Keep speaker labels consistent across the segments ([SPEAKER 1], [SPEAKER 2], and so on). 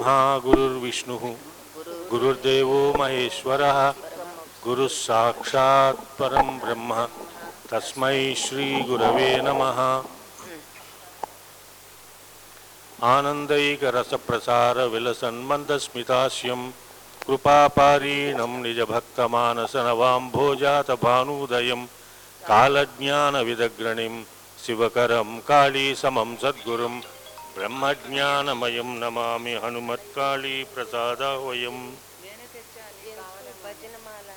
[SPEAKER 1] गुरुर्विष्णुः गुरुर्देवो महेश्वरः गुरुः साक्षात् परं ब्रह्म तस्मै श्रीगुरवे नमः आनन्दैकरसप्रसारविलसन्मन्दस्मितास्यं कृपापारीणं निजभक्तमानसनवाम्भोजातभानूदयं कालज्ञानविदग्रणिं शिवकरं कालीसमं सद्गुरुं ब्रह्मज्ञानमयं नमामि हनुमत्काळीप्रसादावयम्
[SPEAKER 2] నేనే తెచ్చాను భజనమాల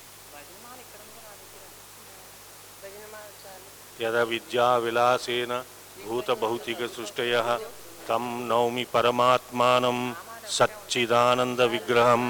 [SPEAKER 2] భజనమాల చాలు
[SPEAKER 1] यद विद्याविलासेन भूतभौतिकसृष्टयः तं नौमि परमात्मानं सच्चिदानन्दविग्रहं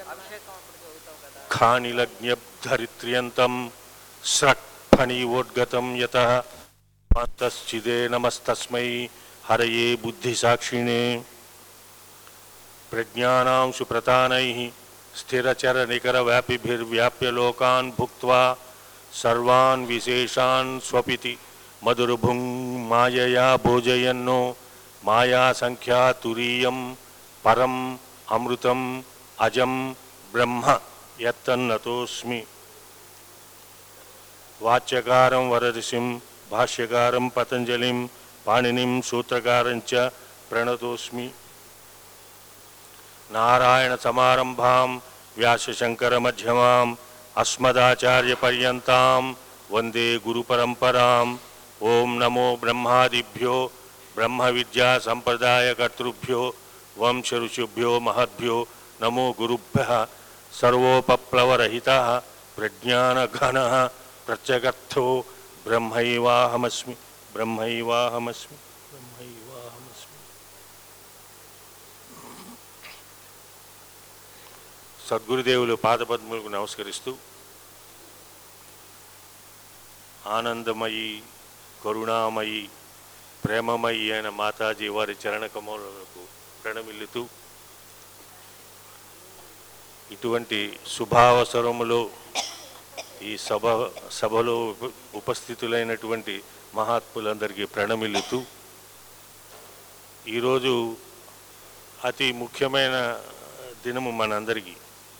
[SPEAKER 1] खानिलज्ञब्धरित्र्यन्तं स्रक्फणीवोद्गतं यतः तश्चिदे नमस्तस्मै हरये बुद्धिसाक्षिणे प्रज्ञानां सुप्रतानैः स्थिरचरनिकरव्यापिभिर्व्याप्य लोकान् भुक्त्वा सर्वान् विशेषान् स्वपिति मधुरभुङ् मायया भोजयन्नो मायासङ्ख्यातुरीयं परम् अमृतम् अजं ब्रह्म यत्तन्नतोऽस्मि वाच्यकारं वरऋषिं भाष्यकारं पतञ्जलिं पाणिनिं सूत्रकारञ्च प्रणतोऽस्मि नारायणसमारम्भां व्यासशङ्करमध्यमाम् अस्मदाचार्यपर्यन्तां वन्दे गुरुपरम्पराम् ॐ नमो ब्रह्मादिभ्यो ब्रह्मविद्यासम्प्रदायकर्तृभ्यो वंशऋषिभ्यो महद्भ्यो नमो गुरुभ्यः सर्वोपप्लवरहितः प्रज्ञानघनः प्रत्यगर्थो ब्रह्मैवाहमस्मि ब्रह्मैवाहमस्मि ब्रह्मैवाहमस्मि సద్గురుదేవులు పాదపద్ములకు నమస్కరిస్తూ ఆనందమయి కరుణామయి ప్రేమమయి అయిన మాతాజీ వారి చరణ కమలకు ప్రణమిల్లుతూ ఇటువంటి శుభావసరములో ఈ సభ సభలో ఉప- ఉపస్థితులైనటువంటి మహాత్ములందరికీ ప్రణమిల్లుతూ ఈరోజు అతి ముఖ్యమైన దినము మనందరికీ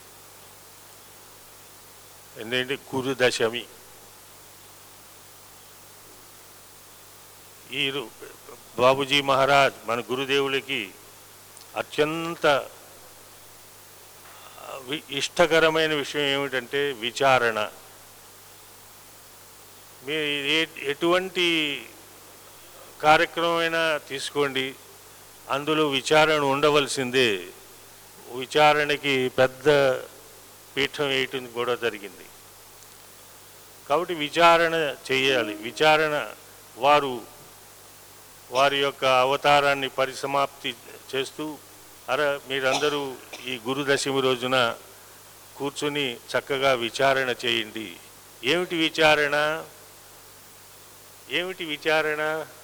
[SPEAKER 1] ఎందుకంటే కురు దశమి ఈ రో- బాబుజీ మహారాజ్ మన గురుదేవులకి అత్యంత వి- ఇష్టకరమైన విషయం ఏమిటంటే విచారణ మీ ఏ- ఎటువంటి కార్యక్రమమైనా తీసుకోండి అందులో విచారణ ఉండవలసిందే విచారణకి పెద్ద పీఠం వేయటం కూడా జరిగింది కాబట్టి విచారణ చేయాలి విచారణ వారు వారి యొక్క అవతారాన్ని పరిసమాప్తి చేస్తూ అర మీరందరూ ఈ గురుదశమి రోజున కూర్చుని చక్కగా విచారణ చేయండి ఏమిటి విచారణ ఏమిటి విచారణ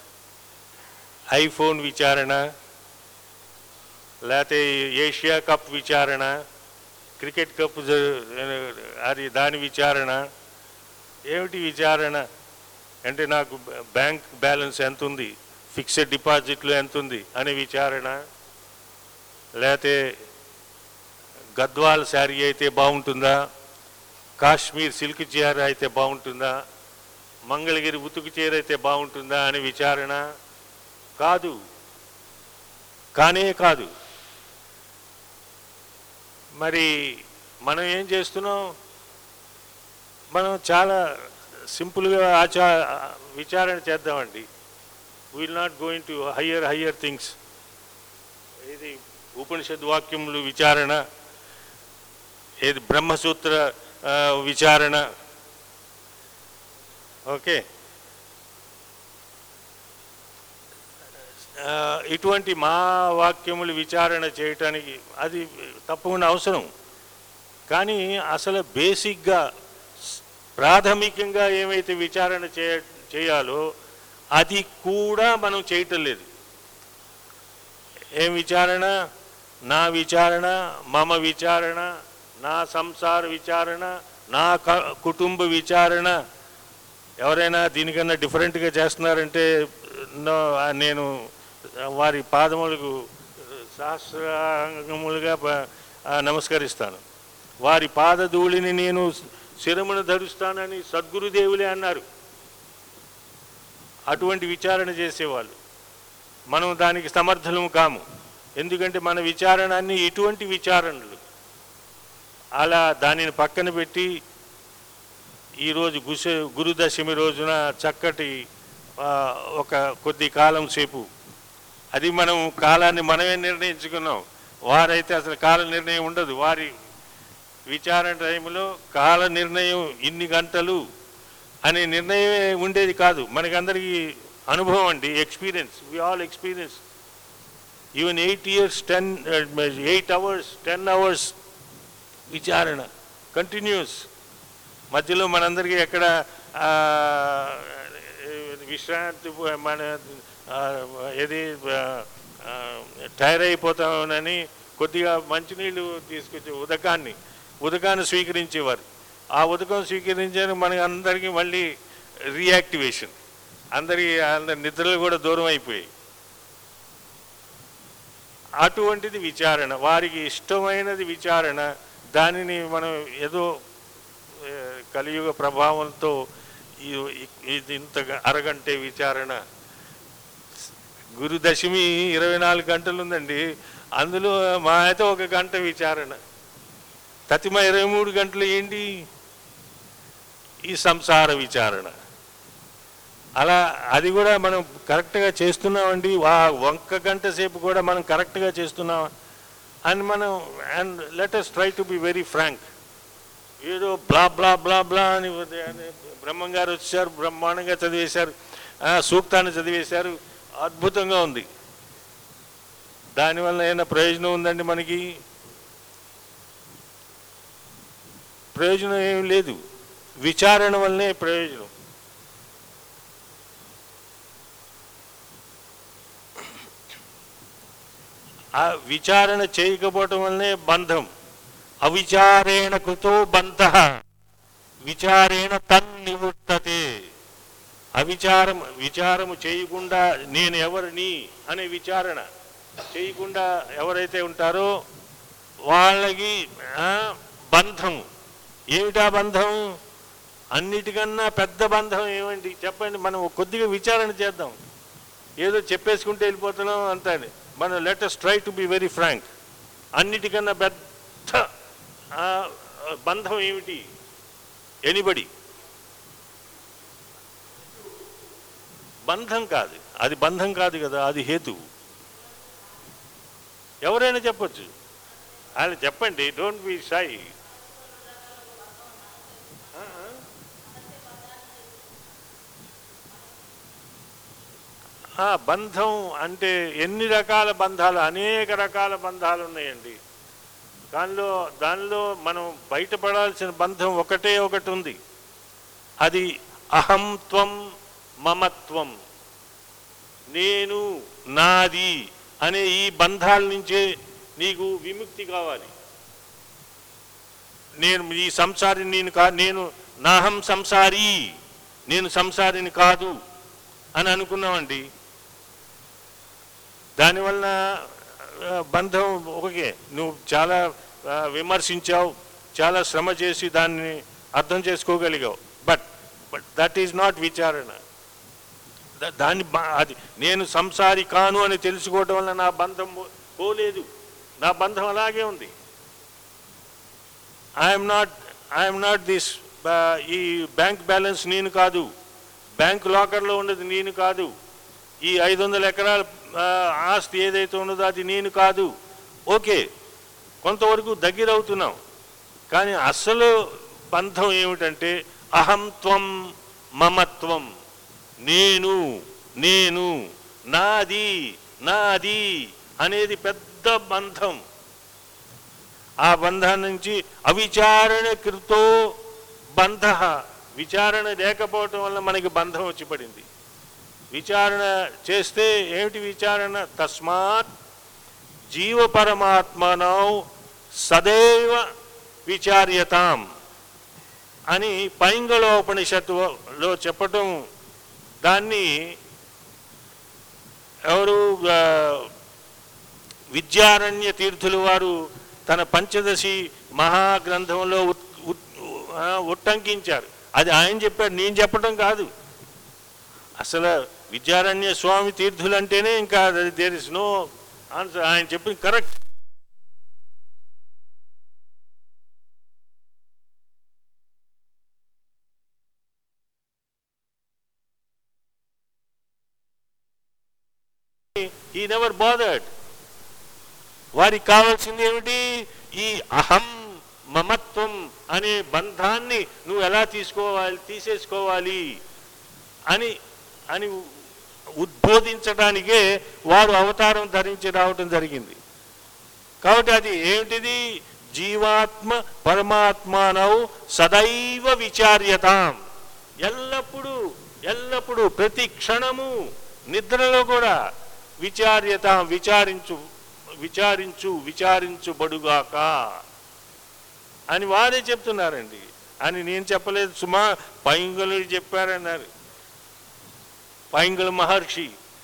[SPEAKER 1] ఐఫోన్ విచారణ లేకపోతే ఏషియా కప్ విచారణ క్రికెట్ కప్ జ- అది దాని విచారణ ఏమిటి విచారణ అంటే నాకు బ- బ్యాంక్ బ్యాలెన్స్ ఎంత ఉంది ఫిక్స్డ్ డిపాజిట్లు ఎంత ఉంది అనే విచారణ లేకపోతే గద్వాల్ శారీ అయితే బాగుంటుందా కాశ్మీర్ సిల్క్ చీర అయితే బాగుంటుందా మంగళగిరి ఉతుకు చీర అయితే బాగుంటుందా అనే విచారణ కాదు కానే కాదు మరి మనం ఏం చేస్తున్నాం మనం చాలా సింపుల్గా ఆచా విచారణ చేద్దామండి will not going to higher higher things ఇది ఉపనిషద్ వాక్యములు విచారణ ఏది బ్రహ్మసూత్ర ఆ, విచారణ ఓకే ఆ, ఇటువంటి మా వాక్యములు విచారణ చేయటానికి అది తప్పకుండా అవసరం కానీ అసలు బేసిక్గా ప్రాథమికంగా ఏమైతే విచారణ చేయ చేయాలో అది కూడా మనం చేయటం లేదు ఏం విచారణ నా విచారణ మమ విచారణ నా సంసార విచారణ నా క- కుటుంబ విచారణ ఎవరైనా దీనికన్నా డిఫరెంట్గా చేస్తున్నారంటే నో, ఆ నేను వారి పాదములకు సహస్రాంగములుగా ప- ఆ, నమస్కరిస్తాను వారి పాదధూళిని నేను శిరమును ధరుస్తానని సద్గురుదేవులే అన్నారు అటువంటి విచారణ చేసేవాళ్ళు మనం దానికి సమర్థులము కాము ఎందుకంటే మన విచారణ అన్ని ఇటువంటి విచారణలు అలా దానిని పక్కన పెట్టి ఈరోజు గుస గురుదశమి రోజున చక్కటి ఆ, ఒక కొద్ది కాలం సేపు అది మనం కాలాన్ని మనమే నిర్ణయించుకున్నాం వారైతే అసలు కాల నిర్ణయం ఉండదు వారి విచారణ టైంలో కాల నిర్ణయం ఇన్ని గంటలు అనే నిర్ణయమే ఉండేది కాదు మనకందరికీ అనుభవం అండి experience we all experience even eight years ten eight hours ten hours విచారణ కంటిన్యూస్ మధ్యలో మనందరికీ ఎక్కడ ఆ, విశ్రాంతి మన ఆ, ఏది ఆ, టైర్ అయిపోతామని కొద్దిగా మంచినీళ్ళు తీసుకొచ్చి ఉదకాన్ని ఉదకాన్ని స్వీకరించేవారు ఆ ఉదకం స్వీకరించారు మనకి అందరికీ మళ్ళీ రీయాక్టివేషన్ అందరికీ అందరి నిద్రలు కూడా దూరం అయిపోయాయి అటువంటిది విచారణ వారికి ఇష్టమైనది విచారణ దానిని మనం ఏదో ఏ, కలియుగ ప్రభావంతో ఈ- ఇది ఇంత అరగంటే విచారణ గురుదశమి ఇరవై నాలుగు గంటలు ఉందండి అందులో మా అయితే ఒక గంట విచారణ తతిమ ఇరవై మూడు గంటలు ఏంటి ఈ సంసార విచారణ అలా అది కూడా మనం కరెక్ట్గా చేస్తున్నామండి ఆ ఒక్క గంట సేపు కూడా మనం కరెక్ట్గా చేస్తున్నాం అని మనం and let us try to be very frank ఏదో బ్లా బ్లా బ్లా బ్లా అని అని బ్రహ్మం గారు వచ్చారు బ్రహ్మాండంగా చదివేశారు ఆ, సూక్తాన్ని చదివేశారు అద్భుతంగా ఉంది దానివల్ల ఏమైనా ప్రయోజనం ఉందండి మనకి ప్రయోజనం ఏం లేదు విచారణ వల్లనే ప్రయోజనం ఆ విచారణ చేయకపోవటం వల్లనే బంధం అవిచారేణ కృతో బంధ విచారేణ తన్నివర్తతే అవిచారం విచారము చేయకుండా నేను ఎవరిని అనే విచారణ చేయకుండా ఎవరైతే ఉంటారో వాళ్ళకి ఆ, బంధం ఏమిటా బంధం అన్నిటికన్నా పెద్ద బంధం ఏమండి చెప్పండి మనం కొద్దిగా విచారణ చేద్దాం ఏదో చెప్పేసుకుంటే వెళ్ళిపోతున్నాం అంతా అని. మనం let us try to be very frank అన్నిటికన్నా పెద్ద ఆ, బంధం ఏమిటి ఎనిబడి బంధం కాదు అది బంధం కాదు కదా అది హేతువు ఎవరైనా చెప్పొచ్చు ఆయన చెప్పండి డోంట్ బి షై ఆ, బంధం అంటే ఎన్ని రకాల బంధాలు అనేక రకాల బంధాలు ఉన్నాయండి దానిలో దానిలో మనం బయటపడాల్సిన బంధం ఒకటే ఒకటి ఉంది అది అహంత్వం మమత్వం నేను నాది అనే ఈ బంధాల నుంచే నీకు విముక్తి కావాలి నేను ఈ సంసారి నేను కా నేను నాహం సంసారి నేను సంసారిని కాదు అని అనుకున్నామండి దానివల్ల ఆ, బంధం ఒకకే నువ్వు చాలా ఆ, విమర్శించావు చాలా శ్రమ చేసి దాన్ని అర్థం చేసుకోగలిగావు but but that is not విచారణ దా- దాన్ని బా- అది నేను సంసారి కాను అని తెలుసుకోవడం వల్ల నా బంధం పో- పోలేదు నా బంధం అలాగే ఉంది I'm not I'm not this ఈ బ్యాంక్ బ్యాలెన్స్ నేను కాదు బ్యాంక్ లాకర్లో ఉన్నది నేను కాదు ఈ ఐదు వందల ఎకరాల ఆ, ఆస్తి ఏదైతే ఉన్నదో అది నేను కాదు ఓకే కొంతవరకు దగ్గర అవుతున్నాం కానీ అసలు బంధం ఏమిటంటే అహంత్వం మమత్వం నేను నేను నాది నాది అనేది పెద్ద బంధం ఆ బంధం నుంచి అవిచారణ కృతో బంధ విచారణ లేకపోవటం వల్ల మనకి బంధం వచ్చి పడింది విచారణ చేస్తే ఏమిటి విచారణ తస్మాత్ జీవ పరమాత్మనౌ సదైవ విచార్యతాం అని పైంగళోపనిషత్తులో చెప్పటం దాన్ని ఎవరు ఆ, విద్యారణ్య తీర్థులు వారు తన పంచదశి మహాగ్రంథంలో ఉట్- ఉట్- ఆ, ఉట్టంకించారు అది ఆయన చెప్పాడు నేను చెప్పడం కాదు అసలు విద్యారణ్య స్వామి తీర్థులు అంటేనే ఇంకా దేర్ ఇస్ నో ఆన్సర్ ఆయన చెప్పింది కరెక్ట్ ఈ నెవర్ బాదర్డ్ వారికి కావాల్సింది ఏమిటి ఈ అహం మమత్వం అనే బంధాన్ని నువ్వు ఎలా తీసుకోవాలి తీసేసుకోవాలి అని అని ఉద్బోధించడానికే వారు అవతారం ధరించి రావటం జరిగింది కాబట్టి అది ఏమిటిది జీవాత్మ పరమాత్మానవు సదైవ విచార్యతాం ఎల్లప్పుడూ ఎల్లప్పుడూ ప్రతి క్షణము నిద్రలో కూడా విచార్యతాం విచారించు విచారించు విచారించుబడుగాక అని వారే చెప్తున్నారండి అని నేను చెప్పలేదు సుమా పైంగులు చెప్పారన్నారు పైంగుల మహర్షి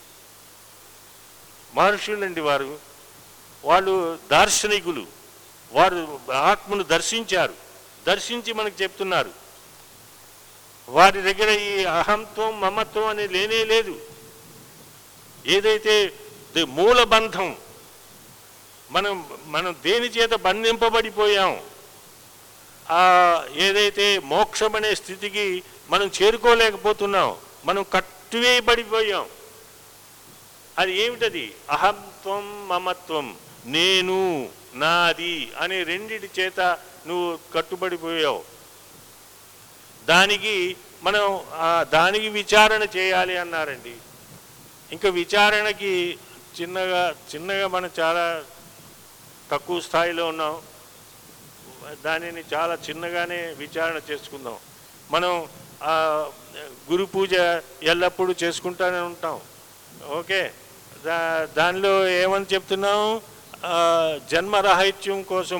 [SPEAKER 1] మహర్షులండి వారు వాళ్ళు దార్శనికులు వారు ఆత్మను దర్శించారు దర్శించి మనకు చెప్తున్నారు వారి దగ్గర ఈ అహంత్వం మమత్వం అనేది లేనే లేదు ఏదైతే ది- మూల బంధం మనం మనం దేని చేత బంధింపబడిపోయాం ఆ ఏదైతే మోక్షం అనే స్థితికి మనం చేరుకోలేకపోతున్నాం మనం కట్టువేయబడిపోయాం అది ఏమిటది అహంత్వం మమత్వం నేను నాది అనే రెండిటి చేత నువ్వు కట్టుబడిపోయావు దానికి మనం ఆ దానికి విచారణ చేయాలి అన్నారండి ఇంకా విచారణకి చిన్నగా చిన్నగా మనం చాలా తక్కువ స్థాయిలో ఉన్నాం దానిని చాలా చిన్నగానే విచారణ చేసుకుందాం మనం ఆ, గురు పూజ ఎల్లప్పుడూ చేసుకుంటూనే ఉంటాం ఓకే దా దానిలో ఏమని చెప్తున్నాం ఆ, జన్మరాహిత్యం కోసం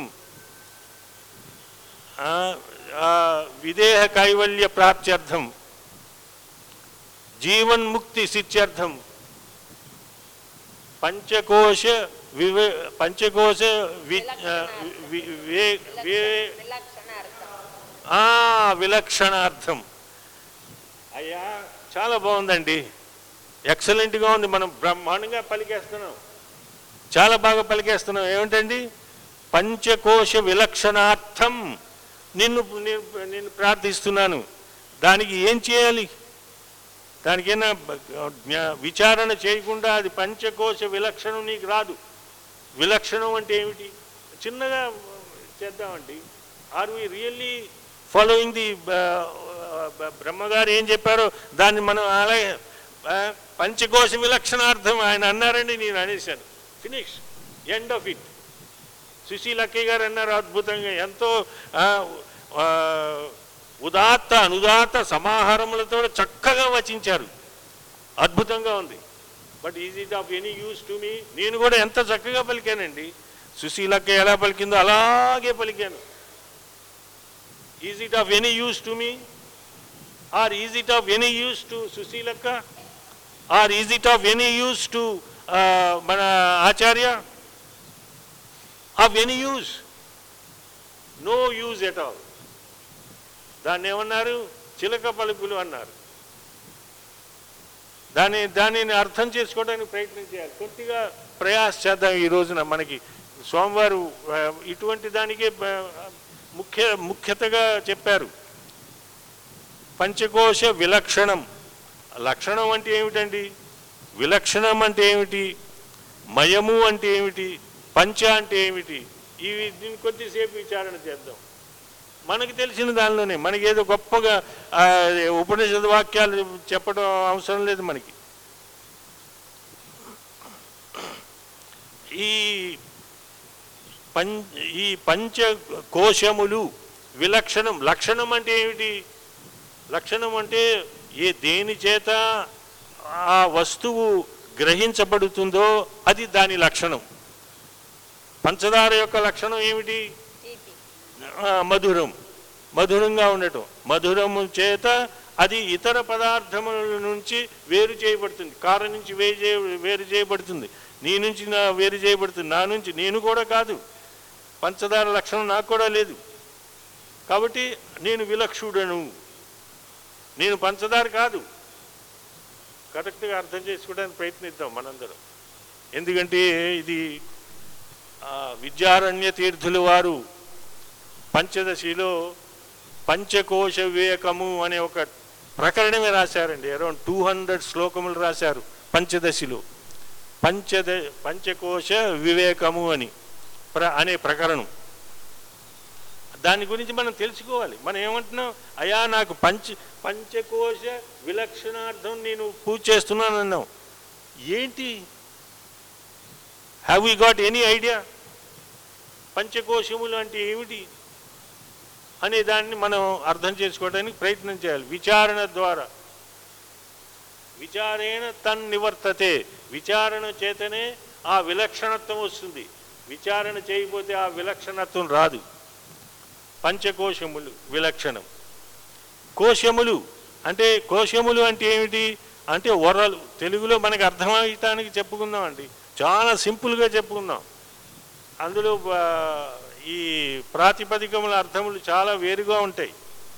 [SPEAKER 1] ఆ, ఆ, విదేహ కైవల్య ప్రాప్త్యర్థం జీవన్ముక్తి సిత్యర్థం పంచకోశ వివే పంచకోశ వి ఆ, వి- వే- వే-
[SPEAKER 2] విలక్షణార్థం
[SPEAKER 1] ఆ, విలక్షణార్థం అయ్యా చాలా బాగుందండి ఎక్సలెంట్గా ఉంది మనం బ్రహ్మాండంగా పలికేస్తున్నాం చాలా బాగా పలికేస్తున్నాం ఏమిటండి పంచకోశ విలక్షణార్థం నిన్ను నిన్ను నిన్ను ప్రార్థిస్తున్నాను దానికి ఏం చేయాలి దానికైనా బ- జ్ఞా- విచారణ చేయకుండా అది పంచకోశ విలక్షణం నీకు రాదు విలక్షణం అంటే ఏమిటి చిన్నగా చేద్దామండి are we really following the బ్రహ్మగారు ఏం చెప్పారో దాన్ని మనం అలాగే ఆ, పంచకోశ విలక్షణార్థం ఆయన అన్నారండి నేను అనేశాను ఫినిష్ ఎండ్ ఆఫ్ ఇట్ సుశీలక్కయ్య గారు అన్నారు అద్భుతంగా ఎంతో ఆ, ఆ, ఉదాత్త అనుదాత్త సమాహారములతో చక్కగా వచించారు అద్భుతంగా ఉంది but is it of any use to me నేను కూడా ఎంత చక్కగా పలికానండి సుశీలక్క ఎలా పలికిందో అలాగే పలికాను is it of any use to me or is it of any use to సుశీలక్క or is it of any use to మన ఆచార్య of any use no use at all దాన్ని ఏమన్నారు చిలక పలుకులు అన్నారు దాన్ని దానిని అర్థం చేసుకోవడానికి ప్రయత్నం చేయాలి కొద్దిగా ప్రయాస చేద్దాం ఈ రోజున మనకి స్వామివారు ఆ, ఇటువంటి దానికే ఆ, ముఖ్య ముఖ్యతగా చెప్పారు పంచకోశ విలక్షణం లక్షణం అంటే ఏమిటండి విలక్షణం అంటే ఏమిటి మయము అంటే ఏమిటి పంచ అంటే ఏమిటి ఇవి దీన్ని కొద్దిసేపు విచారణ చేద్దాం మనకి తెలిసిన దానిలోనే మనకి ఏదో గొప్పగా ఆ, ఉపనిషద్ వాక్యాలు చెప్పడం అవసరం లేదు మనకి ఈ పం ఈ పంచ కోశములు విలక్షణం లక్షణం అంటే ఏమిటి లక్షణం అంటే ఏ దేని చేత ఆ వస్తువు గ్రహించబడుతుందో అది దాని లక్షణం పంచదార యొక్క లక్షణం ఏమిటి
[SPEAKER 2] తీపి
[SPEAKER 1] ఆ, మధురం మధురంగా ఉండటం మధురము చేత అది ఇతర పదార్థముల నుంచి వేరు చేయబడుతుంది కారం నుంచి వేరు చేయ వేరు చేయబడుతుంది నీ నుంచి నా వేరు చేయబడుతుంది నా నుంచి నేను కూడా కాదు పంచదార లక్షణం నాకు కూడా లేదు కాబట్టి నేను విలక్షుడను నేను పంచదార కాదు కరెక్ట్గా అర్థం చేసుకోవడానికి ప్రయత్నిద్దాం మనందరం ఎందుకంటే ఇది ఆ, విద్యారణ్య తీర్థుల వారు పంచదశిలో పంచకోశ వివేకము అనే ఒక ప్రకరణమే రాశారండి అరౌండ్ టూ హండ్రెడ్ శ్లోకములు రాశారు పంచదశిలో పంచద పంచకోశ వివేకము అని ప్ర అనే ప్రకరణం దాని గురించి మనం తెలుసుకోవాలి మనం ఏమంటున్నాం అయా నాకు పంచ పంచకోశ విలక్షణార్థం నేను పూజ చేస్తున్నాను అన్నాం ఏంటి have you got any idea పంచకోశములు అంటే ఏమిటి అనే దాన్ని మనం అర్థం చేసుకోవడానికి ప్రయత్నం చేయాలి విచారణ ద్వారా విచారేణ తన్ నివర్తతే విచారణ చేతనే ఆ విలక్షణత్వం వస్తుంది విచారణ చేయకపోతే ఆ విలక్షణత్వం రాదు పంచకోశములు విలక్షణం కోశములు అంటే కోశములు అంటే ఏమిటి అంటే వరలు తెలుగులో మనకి అర్థమయ్యటానికి చెప్పుకుందాం అండి చాలా సింపుల్గా చెప్పుకుందాం అందులో ఆ, ఈ ప్రాతిపదికముల అర్థములు చాలా వేరుగా ఉంటాయి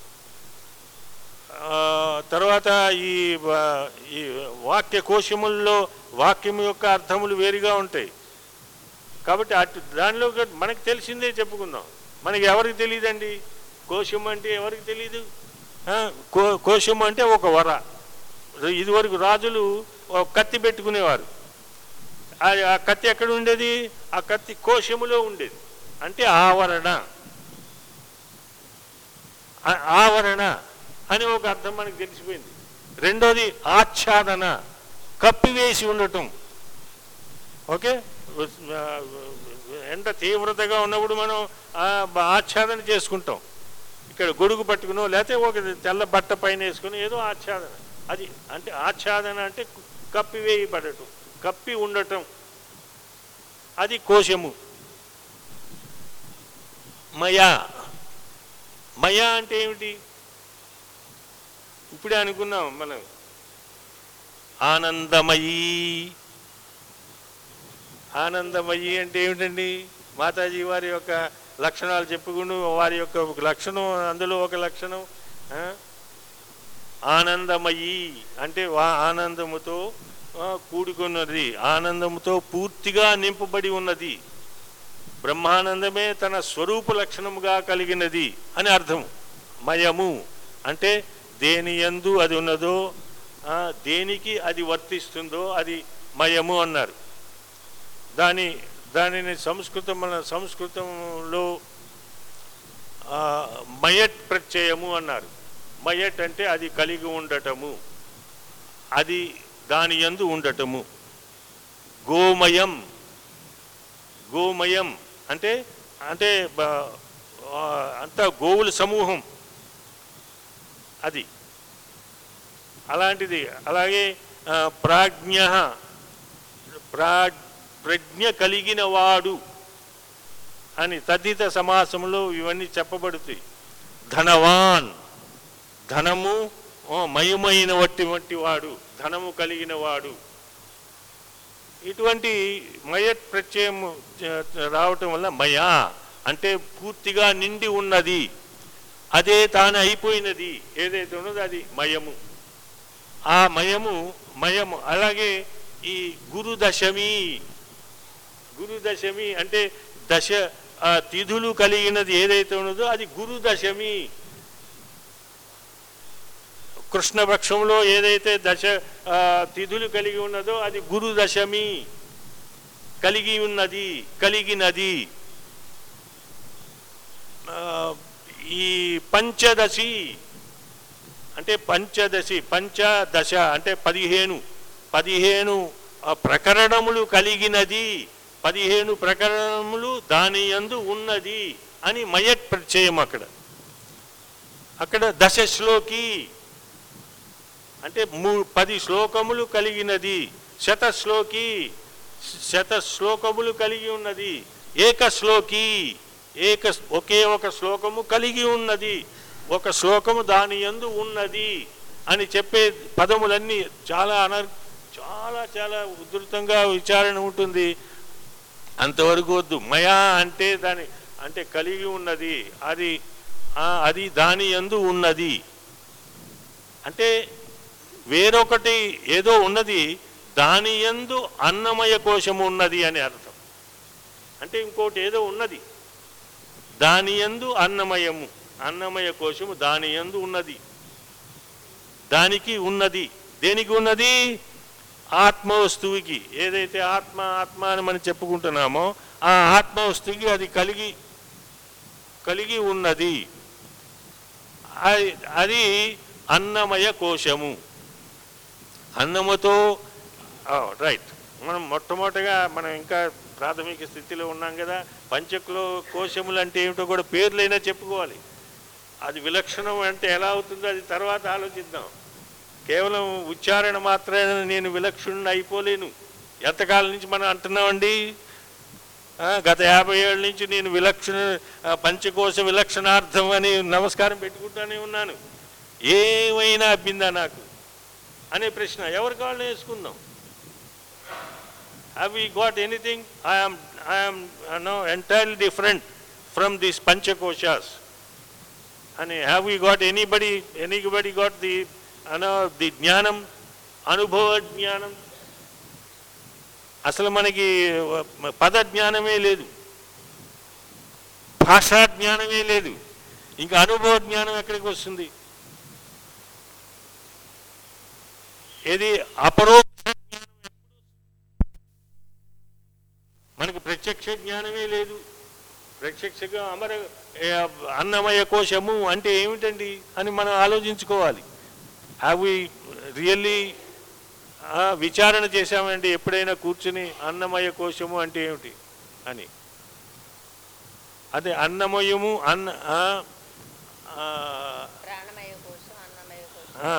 [SPEAKER 1] ఆ, తర్వాత ఈ ఆ, ఈ వాక్య కోశముల్లో వాక్యం యొక్క అర్థములు వేరుగా ఉంటాయి కాబట్టి అటు దానిలో ఒక- మనకు తెలిసిందే చెప్పుకుందాం మనకి ఎవరికి తెలియదండి కోశం అంటే ఎవరికి తెలియదు ఆ, కో కోశం అంటే ఒక వర ఇదివరకు రాజులు ఒక కత్తి పెట్టుకునేవారు ఆ ఆ కత్తి ఎక్కడ ఉండేది ఆ కత్తి కోశములో ఉండేది అంటే ఆవరణ ఆ- ఆవరణ అని ఒక అర్థం మనకు తెలిసిపోయింది రెండోది ఆచ్ఛాదన కప్పివేసి ఉండటం ఓకే ఆ, ఎండ తీవ్రతగా ఉన్నప్పుడు మనం ఆ, బ- ఆచ్ఛాదన చేసుకుంటాం ఇక్కడ గొడుగు పట్టుకునో లేకపోతే ఒక తెల్ల బట్ట పైన వేసుకుని ఏదో ఆచ్ఛాదన అది అంటే ఆచ్ఛాదన అంటే కప్పివేయబడటం కప్పి ఉండటం అది కోశము మయా మయా అంటే ఏమిటి ఇప్పుడే అనుకున్నాం మనం ఆనందమయీ ఆనందమయ్యి అంటే ఏమిటండి మాతాజీ వారి యొక్క లక్షణాలు చెప్పుకుంటూ వారి యొక్క ఒక లక్షణం అందులో ఒక లక్షణం ఆ? ఆనందమయ్యి అంటే వా ఆనందముతో ఆ, కూడుకున్నది ఆనందముతో పూర్తిగా నింపబడి ఉన్నది బ్రహ్మానందమే తన స్వరూప లక్షణముగా కలిగినది అని అర్థం మయము అంటే దేని యందు అది ఉన్నదో ఆ, దేనికి అది వర్తిస్తుందో అది మయము అన్నారు దాని దానిని సంస్కృతం మన సంస్కృతంలో ఆ, మయట్ ప్రత్యయము అన్నారు మయట్ అంటే అది కలిగి ఉండటము అది దాని యందు ఉండటము గోమయం గోమయం అంటే అంటే బ- ఆ, అంతా గోవుల సమూహం అది అలాంటిది అలాగే ఆ, ప్రాజ్ఞ ప్రా ప్రజ్ఞ కలిగిన వాడు అని తద్దిత సమాసంలో ఇవన్నీ చెప్పబడుతాయి ధనవాన్ ధనము ఓ, మయమైన వట్టి వంటి వాడు ధనము కలిగిన వాడు ఇటువంటి మయట్ ప్రత్యయం చ- రావటం వల్ల మయా అంటే పూర్తిగా నిండి ఉన్నది అదే తాను అయిపోయినది ఏదైతే ఉన్నదో అది మయము ఆ మయము మయము అలాగే ఈ గురు దశమి గురు దశమి అంటే దశ ఆ తిథులు కలిగినది ఏదైతే ఉన్నదో అది గురు దశమి కృష్ణపక్షంలో ఏదైతే దశ ఆ, తిథులు కలిగి ఉన్నదో అది గురు దశమి కలిగి ఉన్నది కలిగినది ఆ, ఈ పంచదశి అంటే పంచదశి పంచదశ అంటే పదిహేను పదిహేను ఆ, ప్రకరణములు కలిగినది పదిహేను ప్రకరణములు దాని యందు ఉన్నది అని మయట్ ప్రత్యయం అక్కడ అక్కడ దశ శ్లోకి అంటే మూ పది శ్లోకములు కలిగినది శత శ్లోకి శత శ్లోకములు కలిగి ఉన్నది ఏక శ్లోకి ఏక ఒకే ఒక శ్లోకము కలిగి ఉన్నది ఒక శ్లోకము దాని యందు ఉన్నది అని చెప్పే పదములన్నీ చాలా అనర్ చాలా చాలా ఉధృతంగా విచారణ ఉంటుంది అంతవరకు వద్దు మయా అంటే దాని అంటే కలిగి ఉన్నది అది ఆ, అది దాని యందు ఉన్నది అంటే వేరొకటి ఏదో ఉన్నది దాని యందు అన్నమయ కోశము ఉన్నది అని అర్థం అంటే ఇంకోటి ఏదో ఉన్నది దాని యందు అన్నమయము అన్నమయ కోశము దాని యందు ఉన్నది దానికి ఉన్నది దేనికి ఉన్నది ఆత్మ వస్తువుకి ఏదైతే ఆత్మ ఆత్మ అని మనం చెప్పుకుంటున్నామో ఆ ఆత్మ వస్తువుకి అది కలిగి కలిగి ఉన్నది అది- అది అన్నమయ కోశము అన్నముతో రైట్ మనం మొట్టమొదటిగా మనం ఇంకా ప్రాథమిక స్థితిలో ఉన్నాం కదా పంచకులో కోశములు అంటే ఏమిటో కూడా పేర్లైనా చెప్పుకోవాలి అది విలక్షణం అంటే ఎలా అవుతుందో అది తర్వాత ఆలోచిద్దాం కేవలం ఉచ్చారణ మాత్రమే నేను విలక్షణుని అయిపోలేను ఎంతకాలం నుంచి మనం అంటున్నామండి ఆ, గత యాభై ఏళ్ళ నుంచి నేను విలక్షణ ఆ, పంచకోశ విలక్షణార్థం అని నమస్కారం పెట్టుకుంటానే ఉన్నాను ఏమైనా అబ్బిందా నాకు అనే ప్రశ్న ఎవరి కాళ్ళు వేసుకుందాం have we got anything I'm I'm no entirely different from this పంచకోశాస్ అని have we got anybody anybody got the అనో ది జ్ఞానం అనుభవ జ్ఞానం అసలు మనకి పద జ్ఞానమే లేదు భాషా జ్ఞానమే లేదు ఇంకా అనుభవ జ్ఞానం ఎక్కడికి వస్తుంది ఏది అపరోక్ష జ్ఞానం ఎప్పుడు మనకి ప్రత్యక్ష జ్ఞానమే లేదు ప్రత్యక్షగా అమర ఏ, అన్నమయ కోశము అంటే ఏమిటండి అని మనం ఆలోచించుకోవాలి హ్యావ్ వి రియల్లీ విచారణ చేశామండి ఎప్పుడైనా కూర్చుని అన్నమయ కోశము అంటే ఏమిటి అని అదే అన్నమయము అన్న ఆ, ఆ,
[SPEAKER 2] ప్రాణమయ కోసం అన్నమయ కోసం
[SPEAKER 1] ఆ.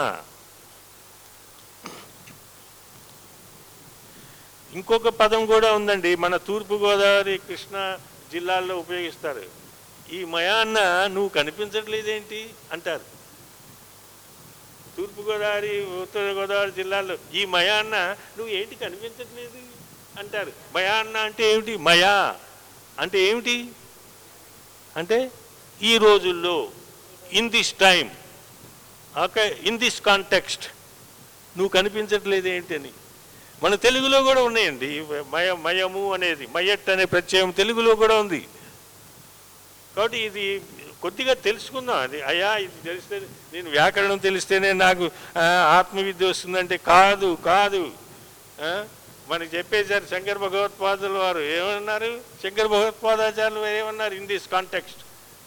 [SPEAKER 1] ఇంకొక పదం కూడా ఉందండి మన తూర్పుగోదావరి కృష్ణా జిల్లాల్లో ఉపయోగిస్తారు ఈ మయాన్న నువ్వు కనిపించట్లేదేంటి అంటారు తూర్పుగోదావరి ఉత్తర గోదావరి జిల్లాల్లో ఈ మయాన్న నువ్వు ఏంటి కనిపించట్లేదు అంటారు మయాన్న అంటే ఏమిటి మయా అంటే ఏమిటి అంటే ఈ రోజుల్లో in this time okay in this context నువ్వు కనిపించట్లేదు ఏంటని మన తెలుగులో కూడా ఉన్నాయండి మయ మయము అనేది మయట్ అనే ప్రత్యయం తెలుగులో కూడా ఉంది కాబట్టి ఇది కొద్దిగా తెలుసుకుందాం అది అయ్యా ఇది తెలిస్తే నేను వ్యాకరణం తెలిస్తేనే నాకు ఆ, ఆత్మవిద్య వస్తుందంటే కాదు కాదు ఆ, మనకి చెప్పేశారు శంకర్ భగవత్పాదుల వారు ఏమన్నారు శంకర్ భగవత్పాదాచార్యులు వారు ఏమన్నారు ఇన్ దిస్ కాంటెక్స్ట్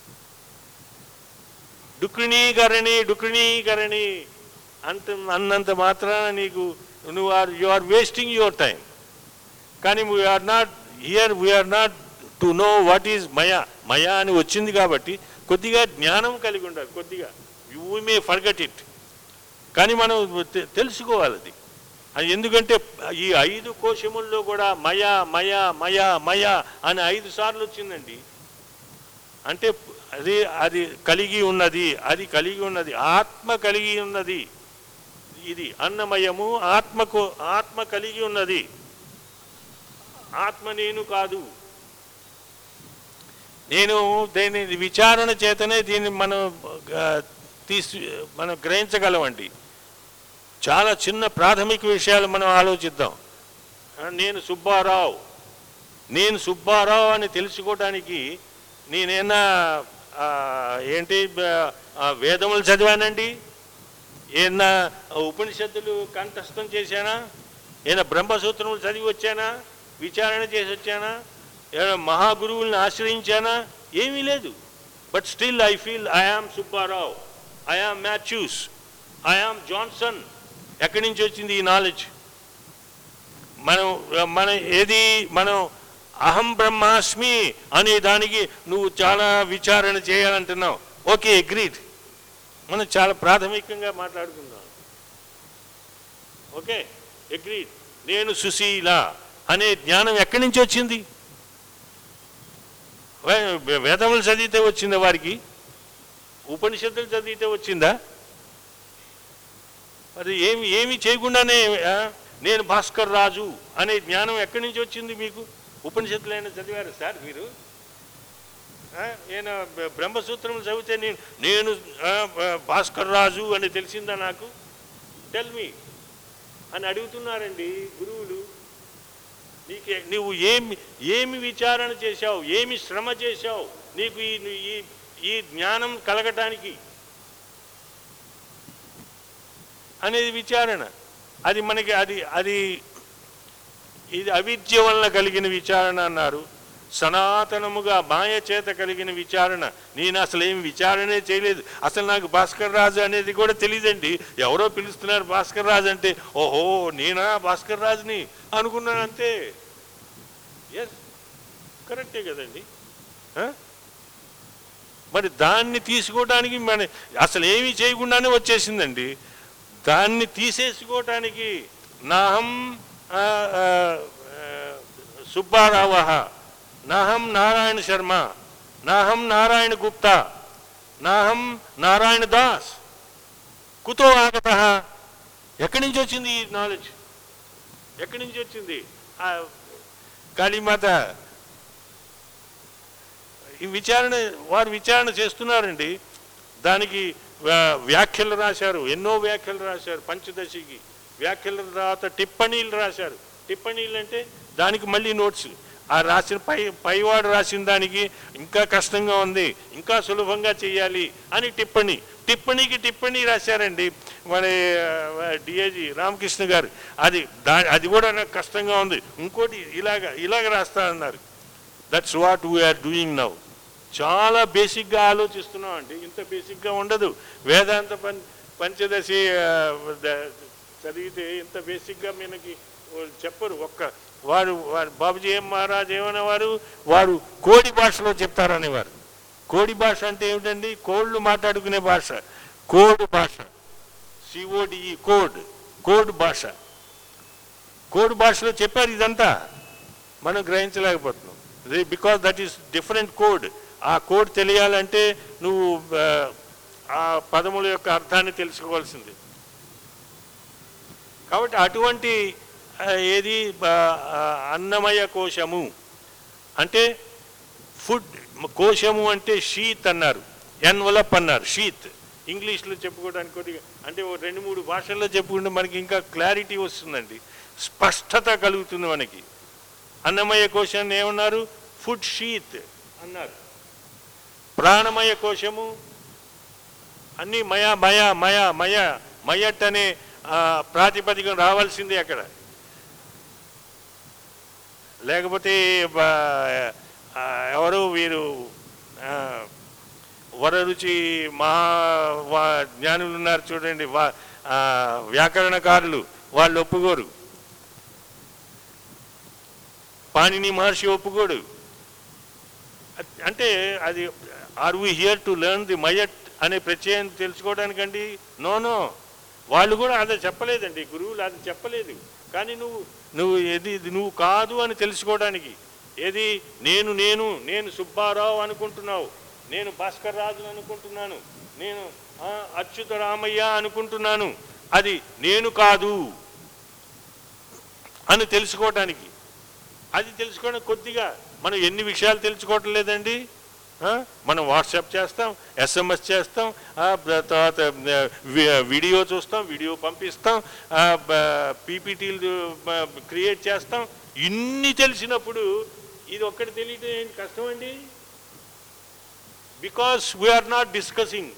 [SPEAKER 1] డుక్రిణీకరణి డుక్రిణీకరణి అంత అన్నంత మాత్రాన నీకు నువ్వు are you are wasting your time కానీ we are not here we are not to know what is మయా మయా అని వచ్చింది కాబట్టి కొద్దిగా జ్ఞానం కలిగి ఉండాలి కొద్దిగా యూ మే ఫర్గట్ ఇట్ కానీ మనం తె- తెలుసుకోవాలి అది అది ఎందుకంటే ఈ ఐదు కోశముల్లో కూడా మయ మయ మయ మయ అని ఐదు సార్లు వచ్చిందండి అంటే అది అది కలిగి ఉన్నది అది కలిగి ఉన్నది ఆత్మ కలిగి ఉన్నది ఇది అన్నమయము ఆత్మకు ఆత్మ కలిగి ఉన్నది ఆత్మ నేను కాదు నేను దీని విచారణ చేతనే దీన్ని మనం ఆ, తీసి మనం గ్రహించగలమండి చాలా చిన్న ప్రాథమిక విషయాలు మనం ఆలోచిద్దాం ఆ, నేను సుబ్బారావు నేను సుబ్బారావు అని తెలుసుకోవడానికి నేనేనా ఆ, ఏంటి ఆ, వేదములు చదివానండి ఏమన్నా ఉపనిషత్తులు కంఠస్థం చేశానా ఏమైనా బ్రహ్మసూత్రములు చదివి వచ్చానా విచారణ చేసి వచ్చానా ఏమైనా మహాగురువుల్ని ఆశ్రయించానా ఏమీ లేదు but still I feel I am Subbarao I am Mathews I am Johnson ఎక్కడి నుంచి వచ్చింది ఈ నాలెడ్జ్ మనం మన ఏది మనం అహం బ్రహ్మాస్మి అనే దానికి నువ్వు చాలా విచారణ చేయాలంటున్నావు ఓకే అగ్రీడ్ మనం చాలా ప్రాథమికంగా మాట్లాడుకుందాం ఓకే అగ్రీడ్ నేను సుశీల అనే జ్ఞానం ఎక్కడి నుంచి వచ్చింది వే- వేదములు చదివితే వచ్చిందా వారికి ఉపనిషత్తులు చదివితే వచ్చిందా మరి ఏమి ఏమి చేయకుండానే ఆ, నేను భాస్కర్ రాజు అనే జ్ఞానం ఎక్కడి నుంచి వచ్చింది మీకు ఉపనిషత్తులైనా చదివారు సార్ మీరు ఆ, నేను బ- బ్రహ్మసూత్రం చదివితే నేను నేను ఆ, బ- భాస్కర్ రాజు అని తెలిసిందా నాకు టెల్ మీ అని అడుగుతున్నారండి గురువులు నీకే నువ్వు ఏమి ఏమి విచారణ చేశావు ఏమి శ్రమ చేశావు నీకు ఈ ఈ ఈ జ్ఞానం కలగటానికి అనేది విచారణ అది మనకి అది అది ఇది అవిద్య వలన కలిగిన విచారణ అన్నారు సనాతనముగా మాయ చేత కలిగిన విచారణ నేను అసలు ఏమి విచారణే చేయలేదు అసలు నాకు భాస్కర్ రాజు అనేది కూడా తెలియదండి ఎవరో పిలుస్తున్నారు భాస్కర్ రాజు అంటే ఓహో నేనా భాస్కర్ రాజుని అనుకున్నాను అంతే ఎస్ కరెక్టే కదండి ఆ? మరి దాన్ని తీసుకోవడానికి మన అసలు ఏమీ చేయకుండానే వచ్చేసిందండి దాన్ని తీసేసుకోవటానికి నాహం ఆ, ఆ, ఆ, సుబ్బారావ నాహం నారాయణ శర్మ నాహం నారాయణ గుప్తా నాహం నారాయణ దాస్ కుతో ఆగత ఎక్కడి నుంచి వచ్చింది ఈ నాలెడ్జ్ ఎక్కడి నుంచి వచ్చింది ఆ కాళీమాత ఈ విచారణ వారు విచారణ చేస్తున్నారండి దానికి వ్యా- వ్యాఖ్యలు రాశారు ఎన్నో వ్యాఖ్యలు రాశారు పంచదశికి వ్యాఖ్యల తర్వాత టిప్పణీలు రాశారు టిప్పణీలు అంటే దానికి మళ్ళీ నోట్స్ ఆ రాసిన పై పైవాడు రాసిన దానికి ఇంకా కష్టంగా ఉంది ఇంకా సులభంగా చేయాలి అని టిప్పణి టిప్పణికి టిప్పణి రాశారండి మన డిఏజీ రామకృష్ణ గారు అది దా అది కూడా నాకు కష్టంగా ఉంది ఇంకోటి ఇలాగ ఇలాగ రాస్తా అన్నారు that's what we are doing now చాలా బేసిక్గా ఆలోచిస్తున్నాం అండి ఇంత బేసిక్గా ఉండదు వేదాంత పం పంచదశి ఆ, ద- చదివితే ఇంత బేసిక్గా మనకి చెప్పరు ఒక్క వారు వారు బాబుజీ ఏం మహారాజ్ ఏమనేవారు వారు కోడి భాషలో చెప్తారనేవారు కోడి భాష అంటే ఏమిటండి కోళ్ళు మాట్లాడుకునే భాష కోడ్ భాష సిఓడిఈ కోడ్ కోడ్ భాష కోడ్ భాషలో చెప్పారు ఇదంతా మనం గ్రహించలేకపోతున్నాం because that is different code ఆ కోడ్ తెలియాలంటే నువ్వు ఆ, ఆ పదముల యొక్క అర్థాన్ని తెలుసుకోవాల్సింది కాబట్టి అటువంటి ఆ, ఏది ఆ, ఆ, అన్నమయ కోశము అంటే ఫుడ్ కోశము అంటే షీత్ అన్నారు ఎన్వలప్ అన్నారు షీత్ ఇంగ్లీష్లో చెప్పుకోవడానికి కొద్దిగా అంటే ఓ రెండు మూడు భాషల్లో చెప్పుకుంటే మనకి ఇంకా క్లారిటీ వస్తుందండి స్పష్టత కలుగుతుంది మనకి అన్నమయ కోశాన్ని ఏమన్నారు ఫుడ్ షీత్ అన్నారు ప్రాణమయ కోశము అన్నీ మయ మయ మయ మయ మయట్ అనే ఆ, ప్రాతిపదికం రావాల్సిందే అక్కడ లేకపోతే బా- ఆ, ఎవరు వీరు ఆ, వరరుచి మహా వా- జ్ఞానులు ఉన్నారు చూడండి వా ఆ, వ్యాకరణకారులు వాళ్ళు ఒప్పుకోరు పాణిని మహర్షి ఒప్పుకోడు అ- అంటే అది are we here to learn the మయట్ అనే ప్రత్యయం తెలుసుకోవడానికండి నో నో వాళ్ళు కూడా అదే చెప్పలేదండి గురువులు అది చెప్పలేదు కానీ నువ్వు నువ్వు ఏది ఇది నువ్వు కాదు అని తెలుసుకోవడానికి ఏది నేను నేను నేను సుబ్బారావు అనుకుంటున్నావు నేను భాస్కర్ రాజు అనుకుంటున్నాను నేను ఆ, అచ్యుత రామయ్య అనుకుంటున్నాను అది నేను కాదు అని తెలుసుకోవటానికి అది తెలుసుకోవడం కొద్దిగా మనం ఎన్ని విషయాలు తెలుసుకోవటం లేదండి ఆ? మనం వాట్సాప్ చేస్తాం ఎస్ఎంఎస్ చేస్తాం ఆ, బ- తర్వాత ఆ, వి- వీడియో చూస్తాం వీడియో పంపిస్తాం పీపీటీలు క్రియేట్ చేస్తాం ఇన్ని తెలిసినప్పుడు ఇది ఒక్కటి తెలియటం ఏంటి కష్టం అండి బికాస్ వీఆర్ నాట్ డిస్కసింగ్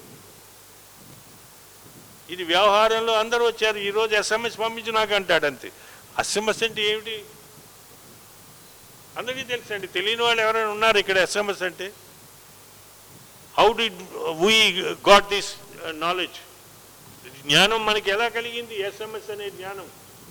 [SPEAKER 1] ఇది వ్యవహారంలో అందరూ వచ్చారు ఈరోజు ఎస్ఎంఎస్ పంపించి నాకు అంటాడు అంతే ఎస్ఎంఎస్ అంటే ఏమిటి అందరికీ తెలుసండి తెలియని వాళ్ళు ఎవరైనా ఉన్నారు ఇక్కడ ఎస్ఎంఎస్ అంటే how did we got this knowledge జ్ఞానం మనకి ఎలా కలిగింది ఎస్ఎంఎస్ అనే జ్ఞానం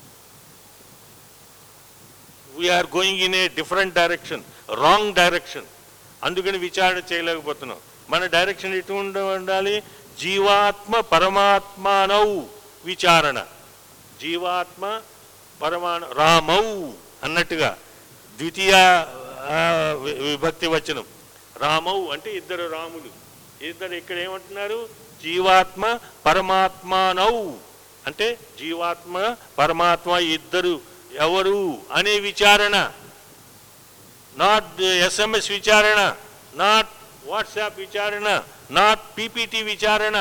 [SPEAKER 1] we are going in a different direction wrong direction అందుకని విచారణ చేయలేకపోతున్నాం మన డైరెక్షన్ ఎటు ఉండ- ఉండాలి జీవాత్మ పరమాత్మానౌ విచారణ జీవాత్మ పరమాణ రామౌ అన్నట్టుగా ద్వితీయ ఆ, వి- విభక్తి వచనం రామౌ అంటే ఇద్దరు రాములు ఇద్దరు ఇక్కడ ఏమంటున్నారు జీవాత్మ పరమాత్మానౌ అంటే జీవాత్మ పరమాత్మ ఇద్దరు ఎవరు అనే విచారణ నాట్ ఎస్ఎంఎస్ విచారణ నాట్ వాట్సాప్ విచారణ నాట్ పీపీటీ విచారణ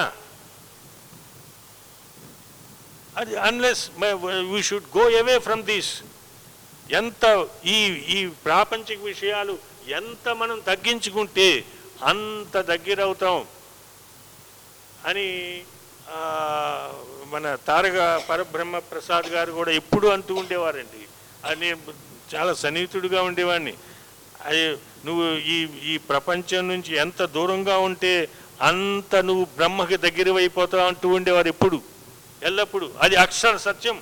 [SPEAKER 1] అది unless we should go away from this ఎంత ఈ ఈ ప్రాపంచిక విషయాలు ఎంత మనం తగ్గించుకుంటే అంత దగ్గర అవుతాం అని ఆ, మన తారక పరబ్రహ్మ ప్రసాద్ గారు కూడా ఎప్పుడు అంటూ ఉండేవారండి అది నేను చాలా సన్నిహితుడిగా ఉండేవాడిని అది నువ్వు ఈ ఈ ప్రపంచం నుంచి ఎంత దూరంగా ఉంటే అంత నువ్వు బ్రహ్మకి దగ్గర అయిపోతావు అంటూ ఉండేవారు ఎప్పుడు ఎల్లప్పుడు అది అక్షర సత్యం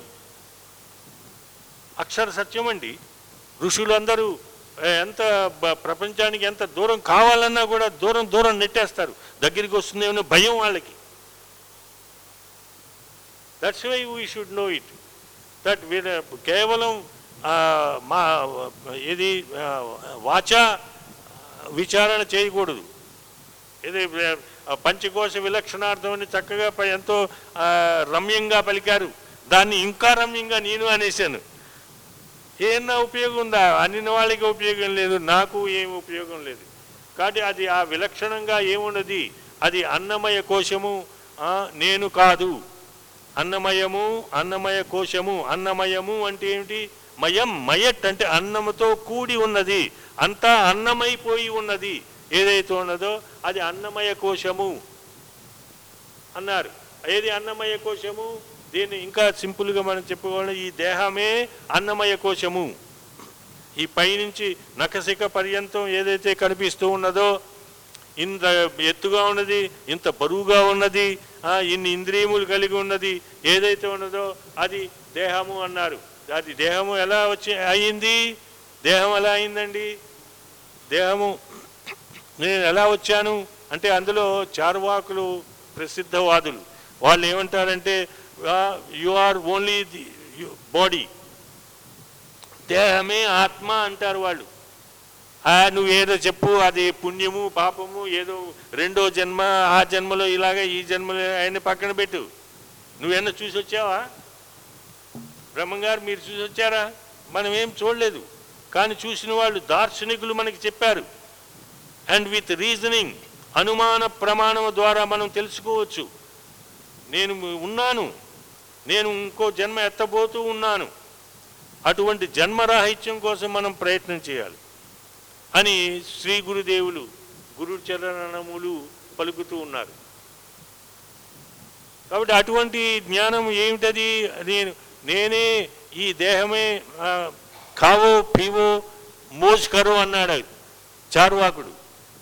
[SPEAKER 1] అక్షర సత్యం అండి ఋషులందరూ ఏ, ఎంత బ- ప్రపంచానికి ఎంత దూరం కావాలన్నా కూడా దూరం దూరం నెట్టేస్తారు దగ్గరికి వస్తుందేమో భయం వాళ్ళకి that's why we should know it that వీళ్ళ కేవలం ఆ, మా ఇది ఆ, వాచా విచారణ చేయకూడదు ఇది ఆ, పంచకోశ విలక్షణార్థం అని చక్కగా ప- ఎంతో ఆ, రమ్యంగా పలికారు దాన్ని ఇంకా రమ్యంగా నేను అనేశాను ఏమన్నా ఉపయోగం ఉందా అన్ని వాళ్ళకి ఉపయోగం లేదు నాకు ఏం ఉపయోగం లేదు కాబట్టి అది ఆ విలక్షణంగా ఏమున్నది అది అన్నమయ కోశము ఆ, నేను కాదు అన్నమయము అన్నమయ కోశము అన్నమయము అంటే ఏమిటి మయం మయట్ అంటే అన్నముతో కూడి ఉన్నది అంతా అన్నమైపోయి ఉన్నది ఏదైతే ఉన్నదో అది అన్నమయ కోశము అన్నారు ఏది అన్నమయ కోశము దీన్ని ఇంకా సింపుల్గా మనం చెప్పుకోవాలి ఈ దేహమే అన్నమయ కోశము ఈ పైనుంచి నఖశిఖ పర్యంతం ఏదైతే కనిపిస్తూ ఉన్నదో ఇంత ఎత్తుగా ఉన్నది ఇంత బరువుగా ఉన్నది ఆ, ఇన్ని ఇంద్రియములు కలిగి ఉన్నది ఏదైతే ఉన్నదో అది దేహము అన్నారు అది దేహము ఎలా వచ్చి అయింది దేహం ఎలా అయిందండి దేహము నేను ఎలా వచ్చాను అంటే అందులో చార్వాకులు ప్రసిద్ధవాదులు వాళ్ళు ఏమంటారంటే you are only the body దేహమే ఆత్మ అంటారు వాళ్ళు ఆ, నువ్వేదో చెప్పు అది పుణ్యము పాపము ఏదో రెండో జన్మ ఆ జన్మలో ఇలాగ ఈ జన్మలో ఆయన పక్కన పెట్టు నువ్వేమన్నా చూసి వచ్చావా బ్రహ్మంగారు మీరు చూసి వచ్చారా మనం ఏం చూడలేదు కానీ చూసిన వాళ్ళు దార్శనికులు మనకి చెప్పారు అండ్ విత్ రీజనింగ్ అనుమాన ప్రమాణం ద్వారా మనం తెలుసుకోవచ్చు నేను ఉన్నాను నేను ఇంకో జన్మ ఎత్తబోతూ ఉన్నాను అటువంటి జన్మరాహిత్యం కోసం మనం ప్రయత్నం చేయాలి అని శ్రీ గురుదేవులు గురు చరణములు పలుకుతూ ఉన్నారు కాబట్టి అటువంటి జ్ఞానం ఏమిటది నేను నేనే ఈ దేహమే ఆ, కావో పీవో మోజ్ కరో అన్నాడు చార్వాకుడు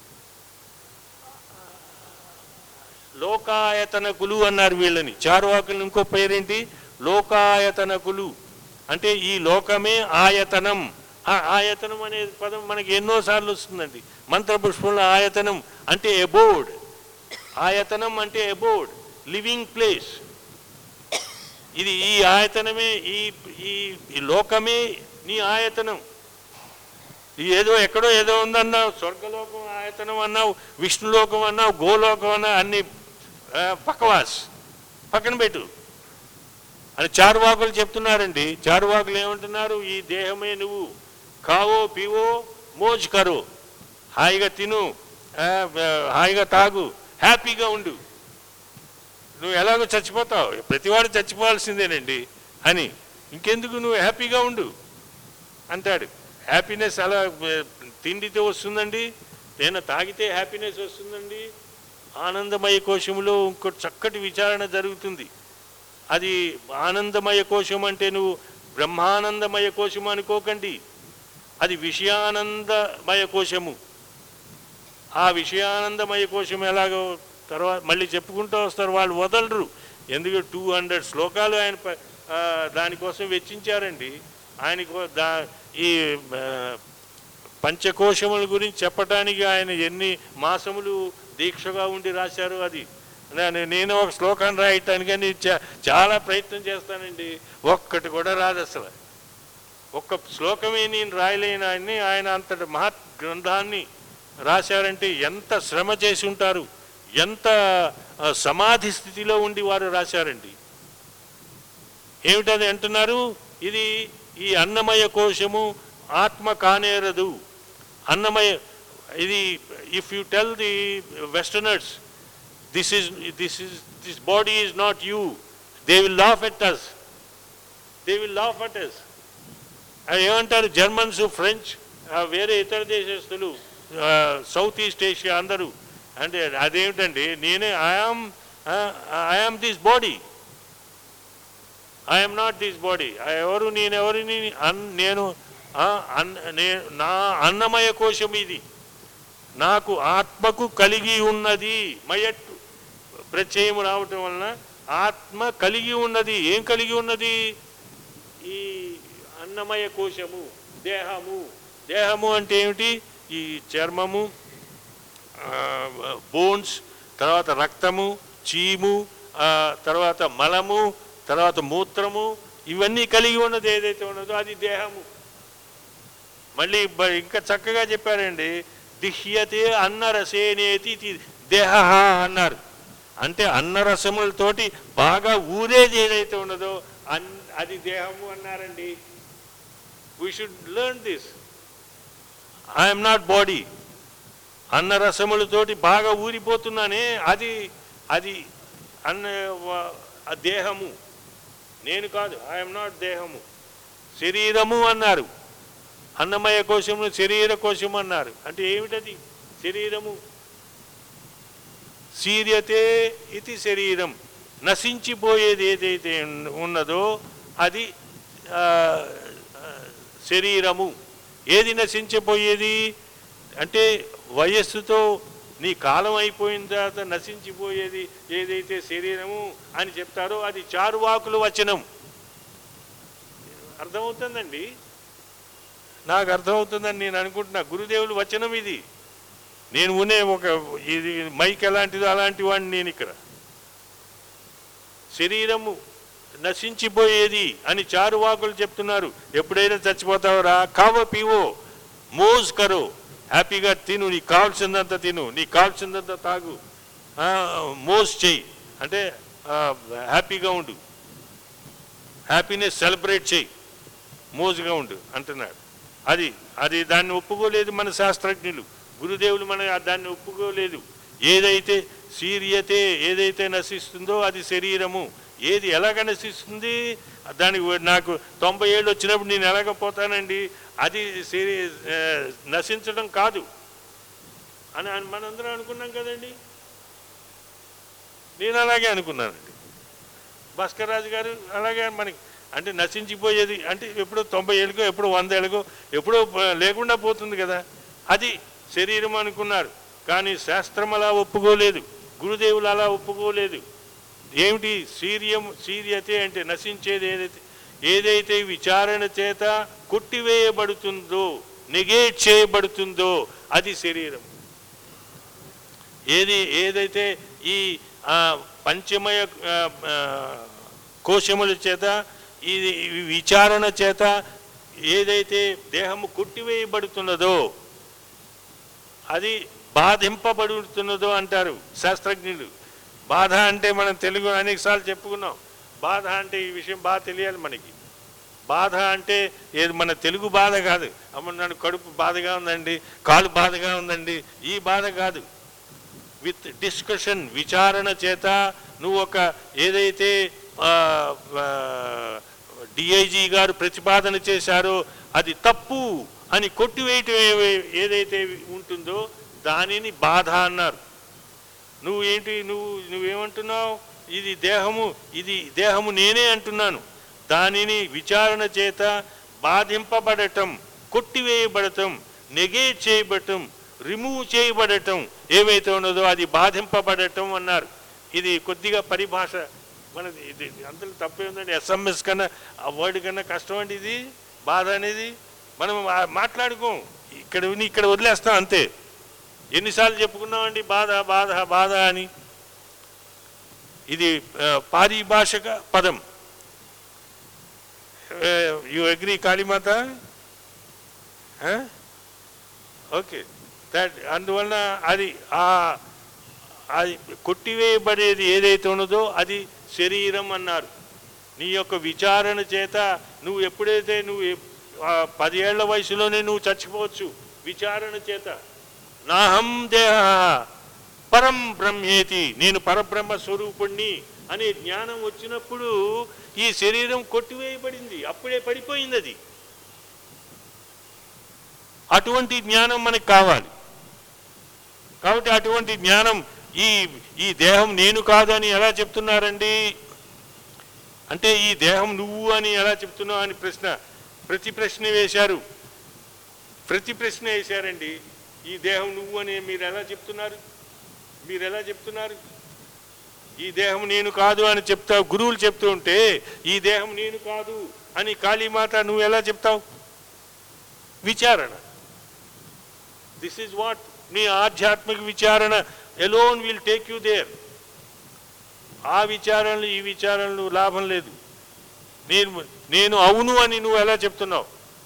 [SPEAKER 1] లోకాయతనకులు అన్నారు వీళ్ళని చార్వాకులు ఇంకో పేరేంటి లోకాయతనకులు అంటే ఈ లోకమే ఆయతనం ఆ ఆయతనం అనే పదం మనకి ఎన్నోసార్లు వస్తుందండి మంత్రపుష్పంలో ఆయతనం అంటే ఎబోర్డ్ ఆయతనం అంటే ఎబోర్డ్ లివింగ్ ప్లేస్ ఇది ఈ ఆయతనమే ఈ ఈ ఈ లోకమే నీ ఆయతనం ఇది ఏదో ఎక్కడో ఏదో ఉందన్నావు స్వర్గలోకం ఆయతనం అన్నావు విష్ణులోకం అన్నావు గోలోకం అన్నావు అన్ని ఆ, పక్కవాస్ పక్కన పెట్టు అని చారువాకులు చెప్తున్నారండి చారువాకులు ఏమంటున్నారు ఈ దేహమే నువ్వు కావో పీవో మోజ్ కరో హాయిగా తిను ఆ, ఆ, హాయిగా తాగు హ్యాపీగా ఉండు నువ్వు ఎలాగో చచ్చిపోతావు ప్రతివాడు చచ్చిపోవాల్సిందేనండి అని ఇంకెందుకు నువ్వు హ్యాపీగా ఉండు అంటాడు హ్యాపీనెస్ అలా ఆ, తిండితో వస్తుందండి నేను తాగితే హ్యాపీనెస్ వస్తుందండి ఆనందమయ కోశములో ఇంకో చక్కటి విచారణ జరుగుతుంది అది ఆనందమయ కోశం అంటే నువ్వు బ్రహ్మానందమయ కోశం అనుకోకండి అది విషయానందమయ కోశము ఆ విషయానందమయ కోశం ఎలాగో తర్వాత మళ్ళీ చెప్పుకుంటూ వస్తారు వాళ్ళు వదలరు ఎందుకంటే టూ హండ్రెడ్ శ్లోకాలు ఆయన ప- ఆ, దానికోసం వెచ్చించారండి ఆయనకు దా ఈ ఆ, పంచకోశముల గురించి చెప్పటానికి ఆయన ఎన్ని మాసములు దీక్షగా ఉండి రాశారు అది నేను నేను ఒక శ్లోకాన్ని రాయటానికి అని చా- చాలా ప్రయత్నం చేస్తానండి ఒక్కటి కూడా రాదు అసలు ఒక్క శ్లోకమే నేను రాయలేని ఆయన్ని ఆయన అంతటి మహత్ గ్రంథాన్ని రాశారంటే ఎంత శ్రమ చేసి ఉంటారు ఎంత ఆ, సమాధి స్థితిలో ఉండి వారు రాశారండి ఏమిటది అంటున్నారు ఇది ఈ అన్నమయ కోశము ఆత్మ కానేరదు అన్నమయ ఇది if you tell the westerners this is this is this body is not you they will laugh at us they will laugh at us అది ఏమంటారు జర్మన్స్ ఫ్రెంచ్ ఆ, వేరే ఇతర దేశస్తులు సౌత్ ఈస్ట్ ఏషియా అందరూ అంటే అదేమిటండి నేనే I am I am this body I'm not this body ఎవరు నేనెవరిని అన్ నేను ఆ, అన్ నే- నా అన్నమయ కోశం ఇది నాకు ఆత్మకు కలిగి ఉన్నది మయట్టు ప్రత్యయం రావటం వలన ఆత్మ కలిగి ఉన్నది ఏం కలిగి ఉన్నది ఈ అన్నమయ కోశము దేహము దేహము అంటే ఏమిటి ఈ చర్మము బోన్స్ తర్వాత రక్తము చీము ఆ, తర్వాత మలము తర్వాత మూత్రము ఇవన్నీ కలిగి ఉన్నది ఏదైతే ఉన్నదో అది దేహము మళ్ళీ బ- ఇంకా చక్కగా చెప్పారండి దిహ్యతే అన్నరసేనేతి ఇది దేహ అన్నారు అంటే అన్నరసములతోటి బాగా ఊరేది ఏదైతే ఉన్నదో అన్ అది దేహము అన్నారండి we should learn this I'm not body అన్న రసములతోటి బాగా ఊరిపోతున్నానే అది అది అన్న వ- ఆ దేహము నేను కాదు ఐఎమ్ నాట్ దేహము శరీరము అన్నారు అన్నమయ కోశము శరీర కోశము అన్నారు అంటే ఏమిటది శరీరము సీర్యతే ఇది శరీరం నశించిపోయేది ఏదైతే ఉన్న- ఉన్నదో అది ఆ, ఆ, శరీరము ఏది నశించిపోయేది అంటే వయస్సుతో నీ కాలం అయిపోయిన తర్వాత నశించిపోయేది ఏదైతే శరీరము అని చెప్తారో అది చారువాకులు వచనం అర్థమవుతుందండి నాకు అర్థమవుతుందని నేను అనుకుంటున్నా గురుదేవులు వచనం ఇది నేను ఉనే ఒక ఇది మైక్ ఎలాంటిదో అలాంటి వాడిని నేను ఇక్కడ శరీరము నశించిపోయేది అని చారువాకులు చెప్తున్నారు ఎప్పుడైనా చచ్చిపోతావురా కావ పీవో మోజ్ కరో హ్యాపీగా తిను నీకు కావాల్సిందంత తిను నీకు కావాల్సిందంత తాగు ఆ, మోజ్ చెయ్యి అంటే ఆ, హ్యాపీగా ఉండు హ్యాపీనెస్ సెలబ్రేట్ చేయి మోజుగా ఉండు అంటున్నాడు అది అది దాన్ని ఒప్పుకోలేదు మన శాస్త్రజ్ఞులు గురుదేవులు మన దాన్ని ఒప్పుకోలేదు ఏదైతే సీరియతే ఏదైతే నశిస్తుందో అది శరీరము ఏది ఎలాగ నశిస్తుంది దానికి నాకు తొంభై ఏళ్ళు వచ్చినప్పుడు నేను ఎలాగ పోతానండి అది శరీ ఆ, నశించడం కాదు అని అని మనందరం అనుకున్నాం కదండి నేను అలాగే అనుకున్నానండి భాస్కర్ రాజు గారు అలాగే మనకి అంటే నశించిపోయేది అంటే ఎప్పుడో తొంభై ఏళ్ళకో ఎప్పుడో వంద ఏళ్ళకో ఎప్పుడో ప- లేకుండా పోతుంది కదా అది శరీరం అనుకున్నారు కానీ శాస్త్రం అలా ఒప్పుకోలేదు గురుదేవులు అలా ఒప్పుకోలేదు ఏమిటి సీర్యం సీరియతే అంటే నశించేది ఏదైతే ఏదైతే విచారణ చేత కొట్టివేయబడుతుందో నెగేట్ చేయబడుతుందో అది శరీరం ఏది ఏదైతే ఈ ఆ, పంచమయ ఆ, ఆ, కోశముల చేత ఇది ఈ విచారణ చేత ఏదైతే దేహము కొట్టివేయబడుతున్నదో అది బాధింపబడుతున్నదో అంటారు శాస్త్రజ్ఞులు బాధ అంటే మనం తెలుగు అనేకసార్లు చెప్పుకున్నాం బాధ అంటే ఈ విషయం బాగా తెలియాలి మనకి బాధ అంటే ఏది మన తెలుగు బాధ కాదు అమ్మ నన్ను కడుపు బాధగా ఉందండి కాలు బాధగా ఉందండి ఈ బాధ కాదు విత్ డిస్కషన్ విచారణ చేత నువ్వు ఒక ఏదైతే డిఐజీ గారు ప్రతిపాదన చేశారో అది తప్పు అని కొట్టివేయటం ఏ- ఏదైతే ఉంటుందో దానిని బాధ అన్నారు నువ్వు ఏంటి నువ్వు నువ్వేమంటున్నావు ఇది దేహము ఇది దేహము నేనే అంటున్నాను దానిని విచారణ చేత బాధింపబడటం కొట్టివేయబడటం నెగేట్ చేయబడటం రిమూవ్ చేయబడటం ఏవైతే ఉన్నదో అది బాధింపబడటం అన్నారు ఇది కొద్దిగా పరిభాష మనది ఇది అంతలో తప్పే ఉందండి ఎస్ఎంఎస్ కన్నా ఆ వర్డ్ కన్నా కష్టం అండి ఇది బాధ అనేది మనం ఆ- మాట్లాడుకోం ఇక్కడ విని ఇక్కడ వదిలేస్తాం అంతే ఎన్నిసార్లు చెప్పుకున్నామండి బాధ బాధ బాధ అని ఇది ఆ, పారిభాషక పదం యు అగ్రి కాళీమాత ఓకే దట్ అందువలన అది ఆ అది కొట్టివేయబడేది ఏదైతే ఉన్నదో అది శరీరం అన్నారు నీ యొక్క విచారణ చేత నువ్వు ఎప్పుడైతే నువ్వు ఎప్- ఆ పదేళ్ల వయసులోనే నువ్వు చచ్చిపోవచ్చు విచారణ చేత నాహం దేహ పరం బ్రహ్మేతి నేను పరబ్రహ్మ స్వరూపుణ్ణి అనే జ్ఞానం వచ్చినప్పుడు ఈ శరీరం కొట్టివేయబడింది అప్పుడే పడిపోయింది అది అటువంటి జ్ఞానం మనకు కావాలి కాబట్టి అటువంటి జ్ఞానం ఈ ఈ దేహం నేను కాదు అని ఎలా చెప్తున్నారండి అంటే ఈ దేహం నువ్వు అని ఎలా చెప్తున్నావు అని ప్రశ్న ప్రతి ప్రశ్న వేశారు ప్రతి ప్రశ్న వేశారండి ఈ దేహం నువ్వు అని మీరు ఎలా చెప్తున్నారు మీరు ఎలా చెప్తున్నారు ఈ దేహం నేను కాదు అని చెప్తా గురువులు చెప్తూ ఉంటే ఈ దేహం నేను కాదు అని కాళీమాత నువ్వు ఎలా చెప్తావు విచారణ దిస్ ఈజ్ వాట్ నీ ఆధ్యాత్మిక విచారణ alone will take you there ఆ విచారణలు ఈ విచారణలు లాభం లేదు నేను నేను అవును అని నువ్వు ఎలా చెప్తున్నావు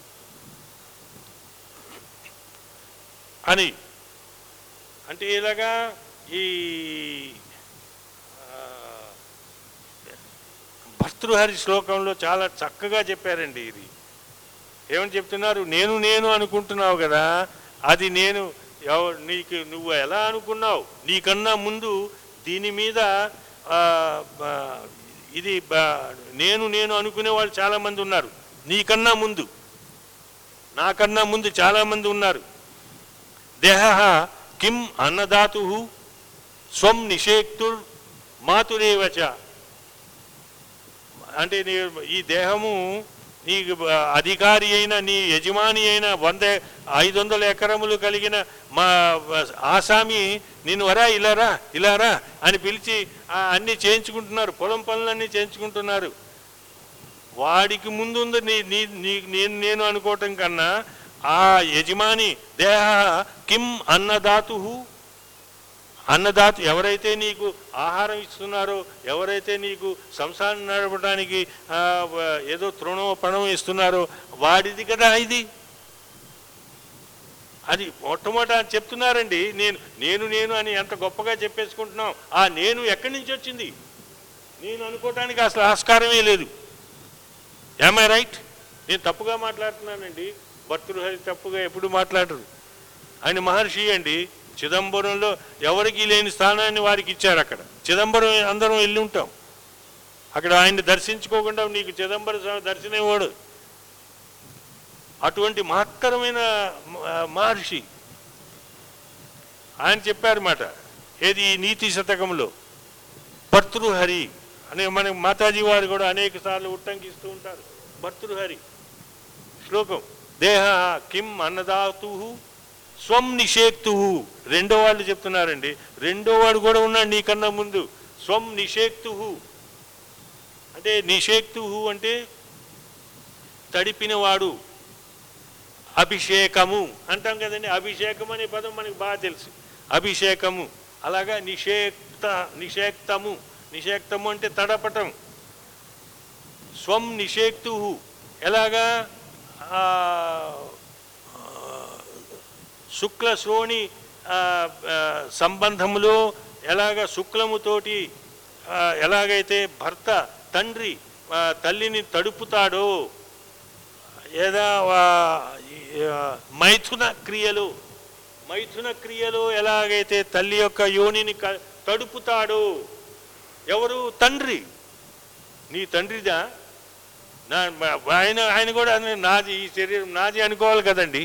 [SPEAKER 1] అని అంటే ఇలాగా ఈ ఆ, భర్తృహరి శ్లోకంలో చాలా చక్కగా చెప్పారండి ఇది ఏమని చెప్తున్నారు నేను నేను అనుకుంటున్నావు కదా అది నేను ఎవ- నీకు నువ్వు ఎలా అనుకున్నావు నీకన్నా ముందు దీని మీద ఆ, బ- ఇది బ- నేను నేను అనుకునే వాళ్ళు చాలామంది ఉన్నారు నీకన్నా ముందు నాకన్నా ముందు చాలామంది ఉన్నారు దేహ కిం అన్నదాతు స్వం నిషేక్తుర్ మాతురేవచ అంటే నీ ఈ దేహము నీ అధికారి అయిన నీ యజమాని అయిన వంద ఐదు వందల ఎకరములు కలిగిన మా ఆసామి నిన్ను వరా ఇలారా ఇలారా అని పిలిచి ఆ అన్నీ చేయించుకుంటున్నారు పొలం పనులన్నీ చేయించుకుంటున్నారు వాడికి ముందు ఉంది నీ నీ నీ నేను నేను అనుకోవటం కన్నా ఆ యజమాని దేహ కిం అన్నదాతు అన్నదాతు ఎవరైతే నీకు ఆహారం ఇస్తున్నారో ఎవరైతే నీకు సంసారం నడపడానికి ఆ, వ- ఏదో తృణో పణం ఇస్తున్నారో వాడిది కదా ఇది అది మొట్టమొదట చెప్తున్నారండి నేను నేను నేను అని ఎంత గొప్పగా చెప్పేసుకుంటున్నాం ఆ నేను ఎక్కడి నుంచి వచ్చింది నేను అనుకోవటానికి అసలు ఆస్కారమే లేదు ఐ రైట్ నేను తప్పుగా మాట్లాడుతున్నానండి భర్తృహరి తప్పుగా ఎప్పుడు మాట్లాడరు ఆయన మహర్షి అండి చిదంబరంలో ఎవరికి లేని స్థానాన్ని వారికి ఇచ్చారు అక్కడ చిదంబరం అందరం వెళ్ళి ఉంటాం అక్కడ ఆయన్ని దర్శించుకోకుండా నీకు చిదంబర స్వామి దర్శనం ఇవ్వడు అటువంటి మహత్తరమైన మ- మహర్షి ఆయన చెప్పారన్నమాట ఏది ఈ నీతి శతకంలో భర్తృహరి అనే మన మాతాజీ వారు కూడా అనేక సార్లు ఉట్టంకిస్తూ ఉంటారు భర్తృహరి శ్లోకం దేహ కిం అన్నదాతు స్వం నిషేక్తు రెండో వాళ్ళు చెప్తున్నారండి రెండో వాడు కూడా ఉన్నాడు నీకన్నా ముందు స్వం నిషేక్తు అంటే నిషేక్తు అంటే తడిపినవాడు అభిషేకము అంటాం కదండి అభిషేకం అనే పదం మనకు బాగా తెలుసు అభిషేకము అలాగా నిషేక్త నిషేక్తము నిషేక్తము అంటే తడపటం స్వం నిషేక్తు ఎలాగా ఆ, ఆ, శుక్ల శ్రోణి ఆ, ఆ, సంబంధములో ఎలాగ శుక్లముతోటి ఆ, ఎలాగైతే భర్త తండ్రి ఆ, తల్లిని తడుపుతాడో ఏదా వా- ఈ, ఆ, మైథున క్రియలు మైథున క్రియలో ఎలాగైతే తల్లి యొక్క యోనిని క- తడుపుతాడో ఎవరు తండ్రి నీ తండ్రిదా నా మా- ఆయన ఆయన కూడా అన్న- నాది ఈ శరీరం నాది అనుకోవాలి కదండి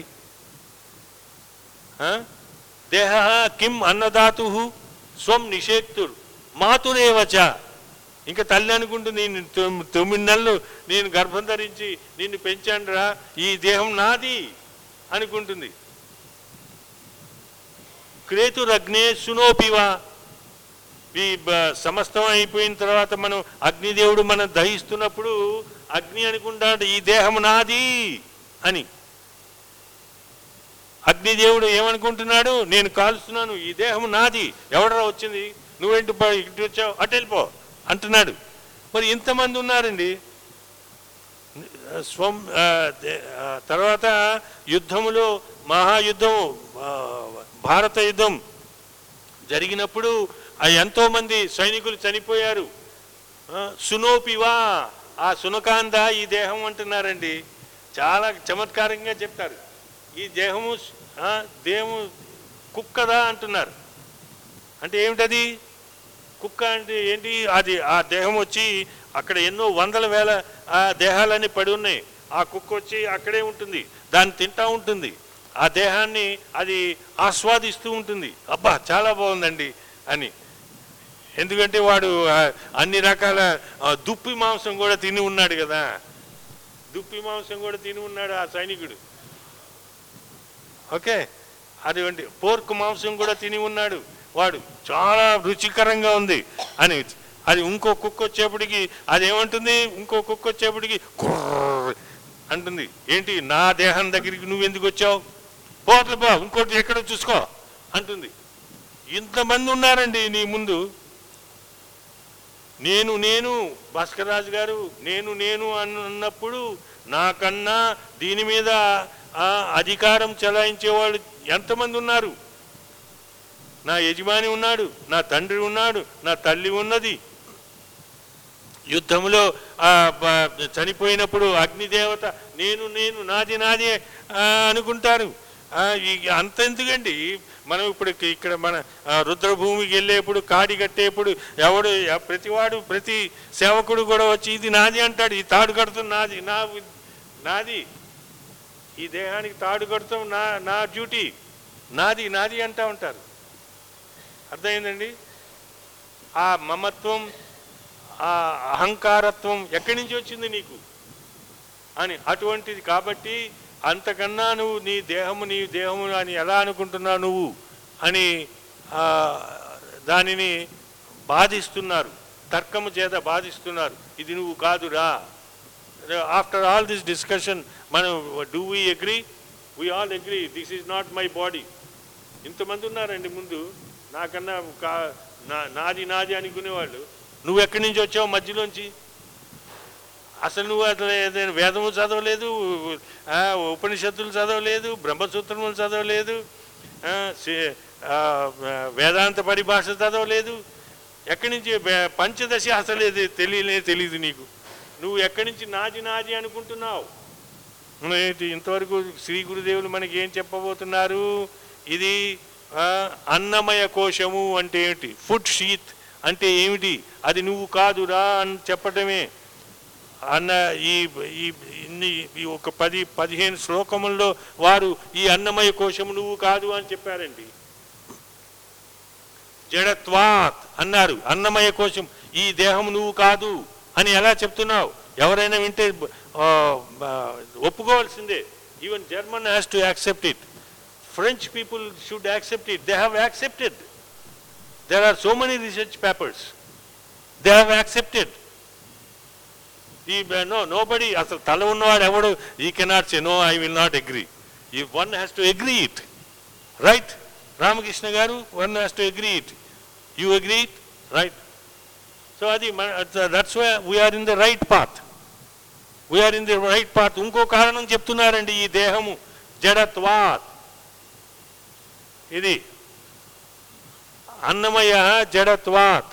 [SPEAKER 1] ఆ? దేహ కిం అన్నదాతు స్వం నిషేక్తుడు మాతురేవచ ఇంకా తల్లి అనుకుంటుంది నేను తొమ్- తొమ్మిది నెలలు నేను గర్భం ధరించి నిన్ను పెంచానురా ఈ దేహం నాది అనుకుంటుంది క్రేతురగ్నే సునోపివా ఈ బ- సమస్తం అయిపోయిన తర్వాత మనం అగ్నిదేవుడు మనం దహిస్తున్నప్పుడు అగ్ని అనుకుంటాడు ఈ దేహం నాది అని అగ్నిదేవుడు ఏమనుకుంటున్నాడు నేను కాలుస్తున్నాను ఈ దేహం నాది ఎవడరా వచ్చింది నువ్వేంటి పో- ఇటు వచ్చావు అటు వెళ్ళిపో అంటున్నాడు మరి ఇంతమంది ఉన్నారండి స్వం ఆ, దే- ఆ, తర్వాత యుద్ధములో మహాయుద్ధం ఆ, భారత యుద్ధం జరిగినప్పుడు ఆ ఎంతోమంది సైనికులు చనిపోయారు ఆ, సునోపివా ఆ సునకాంద ఈ దేహం అంటున్నారండి చాలా చమత్కారంగా చెప్తారు ఈ దేహము ఆ, దేహము కుక్కదా అంటున్నారు అంటే ఏమిటది కుక్క అంటే ఏంటి అది ఆ దేహం వచ్చి అక్కడ ఎన్నో వందల వేల ఆ దేహాలన్నీ పడి ఉన్నాయి ఆ కుక్క వచ్చి అక్కడే ఉంటుంది దాన్ని తింటా ఉంటుంది ఆ దేహాన్ని అది ఆస్వాదిస్తూ ఉంటుంది అబ్బా చాలా బాగుందండి అని ఎందుకంటే వాడు ఆ, అన్ని రకాల ఆ, దుప్పి మాంసం కూడా తిని ఉన్నాడు కదా దుప్పి మాంసం కూడా తిని ఉన్నాడు ఆ సైనికుడు ఓకే అటువంటి పోర్క్ మాంసం కూడా తిని ఉన్నాడు వాడు చాలా రుచికరంగా ఉంది అని అది ఇంకో కుక్క వచ్చేప్పటికి అది ఏమంటుంది ఇంకో కుక్క వచ్చేప్పటికి కుర్ర్ అంటుంది ఏంటి నా దేహం దగ్గరికి నువ్వు ఎందుకు వచ్చావు పోట్ల బా ఇంకోటి ఎక్కడో చూసుకో అంటుంది ఇంతమంది ఉన్నారండి నీ ముందు నేను నేను భాస్కర్రాజు గారు నేను నేను అన్నప్పుడు నాకన్నా దీని మీద ఆ, అధికారం చెలాయించేవాళ్ళు ఎంతమంది ఉన్నారు నా యజమాని ఉన్నాడు నా తండ్రి ఉన్నాడు నా తల్లి ఉన్నది యుద్ధంలో ఆ, బ- చనిపోయినప్పుడు అగ్నిదేవత నేను నేను నాది నాది ఆ, అనుకుంటారు ఆ, ఈ- అంత ఎందుకండి మనం ఇప్పుడు ఇక- ఇక్కడ మన ఆ, రుద్రభూమికి వెళ్ళేప్పుడు కాడి కట్టేప్పుడు ఎవడు ఎ- ప్రతివాడు ప్రతి సేవకుడు కూడా వచ్చి ఇది నాది అంటాడు ఈ తాడు కడుతుంది నాది నా వి- నాది ఈ దేహానికి తాడు కడతాం నా నా డ్యూటీ నాది నాది అంటా ఉంటారు అర్థమైందండి ఆ మమత్వం ఆ అహంకారత్వం ఎక్కడి నుంచి వచ్చింది నీకు అని అటువంటిది కాబట్టి అంతకన్నా నువ్వు నీ దేహము నీ దేహము అని ఎలా అనుకుంటున్నావు నువ్వు అని ఆ, దానిని బాధిస్తున్నారు తర్కము చేత బాధిస్తున్నారు ఇది నువ్వు కాదురా ఆఫ్టర్ ఆల్ దిస్ డిస్కషన్ మనం do we agree we all agree this is not my body ఇంతమంది ఉన్నారండి ముందు నాకన్నా కా నా నాది నాది అనుకునేవాళ్ళు నువ్వు ఎక్కడి నుంచి వచ్చావు మధ్యలోంచి అసలు నువ్వు అసలు ఏదైనా వేదము చదవలేదు ఆ, ఉపనిషత్తులు చదవలేదు బ్రహ్మసూత్రములు చదవలేదు ఆ, సి- ఆ, వేదాంత పరిభాష చదవలేదు ఎక్కడి నుంచి బే- పంచదశ అసలు ఇది తెలియలే తెలియదు నీకు నువ్వు ఎక్కడి నుంచి నాది నాది అనుకుంటున్నావు ఏంటి ఇంతవరకు శ్రీ గురుదేవులు మనకి ఏం చెప్పబోతున్నారు ఇది ఆ, అన్నమయ కోశము అంటే ఏమిటి ఫుడ్ షీత్ అంటే ఏమిటి అది నువ్వు కాదురా అని చెప్పటమే అన్న ఈ ఈ ఇన్ని ఈ ఒక పది పదిహేను శ్లోకముల్లో వారు ఈ అన్నమయ కోశము నువ్వు కాదు అని చెప్పారండి జడత్వాత్ అన్నారు అన్నమయ కోశం ఈ దేహం నువ్వు కాదు అని ఎలా చెప్తున్నావు ఎవరైనా వింటే ఆ, ఆ, ఒప్పుకోవాల్సిందే even German has to accept it French people should accept it they have accepted there are so many research papers they have accepted ఈ నో నో బడి అసలు తల ఉన్నవాడు ఎవడు ఈ cannot say no I will not agree ఈ one has to agree it right Ramakrishna garu one has to agree it you agree it right so అది that's we are in the right path we are in the right path ఇంకో కారణం చెప్తున్నారండి ఈ దేహము జడత్వాత్ ఇది అన్నమయ జడత్వాత్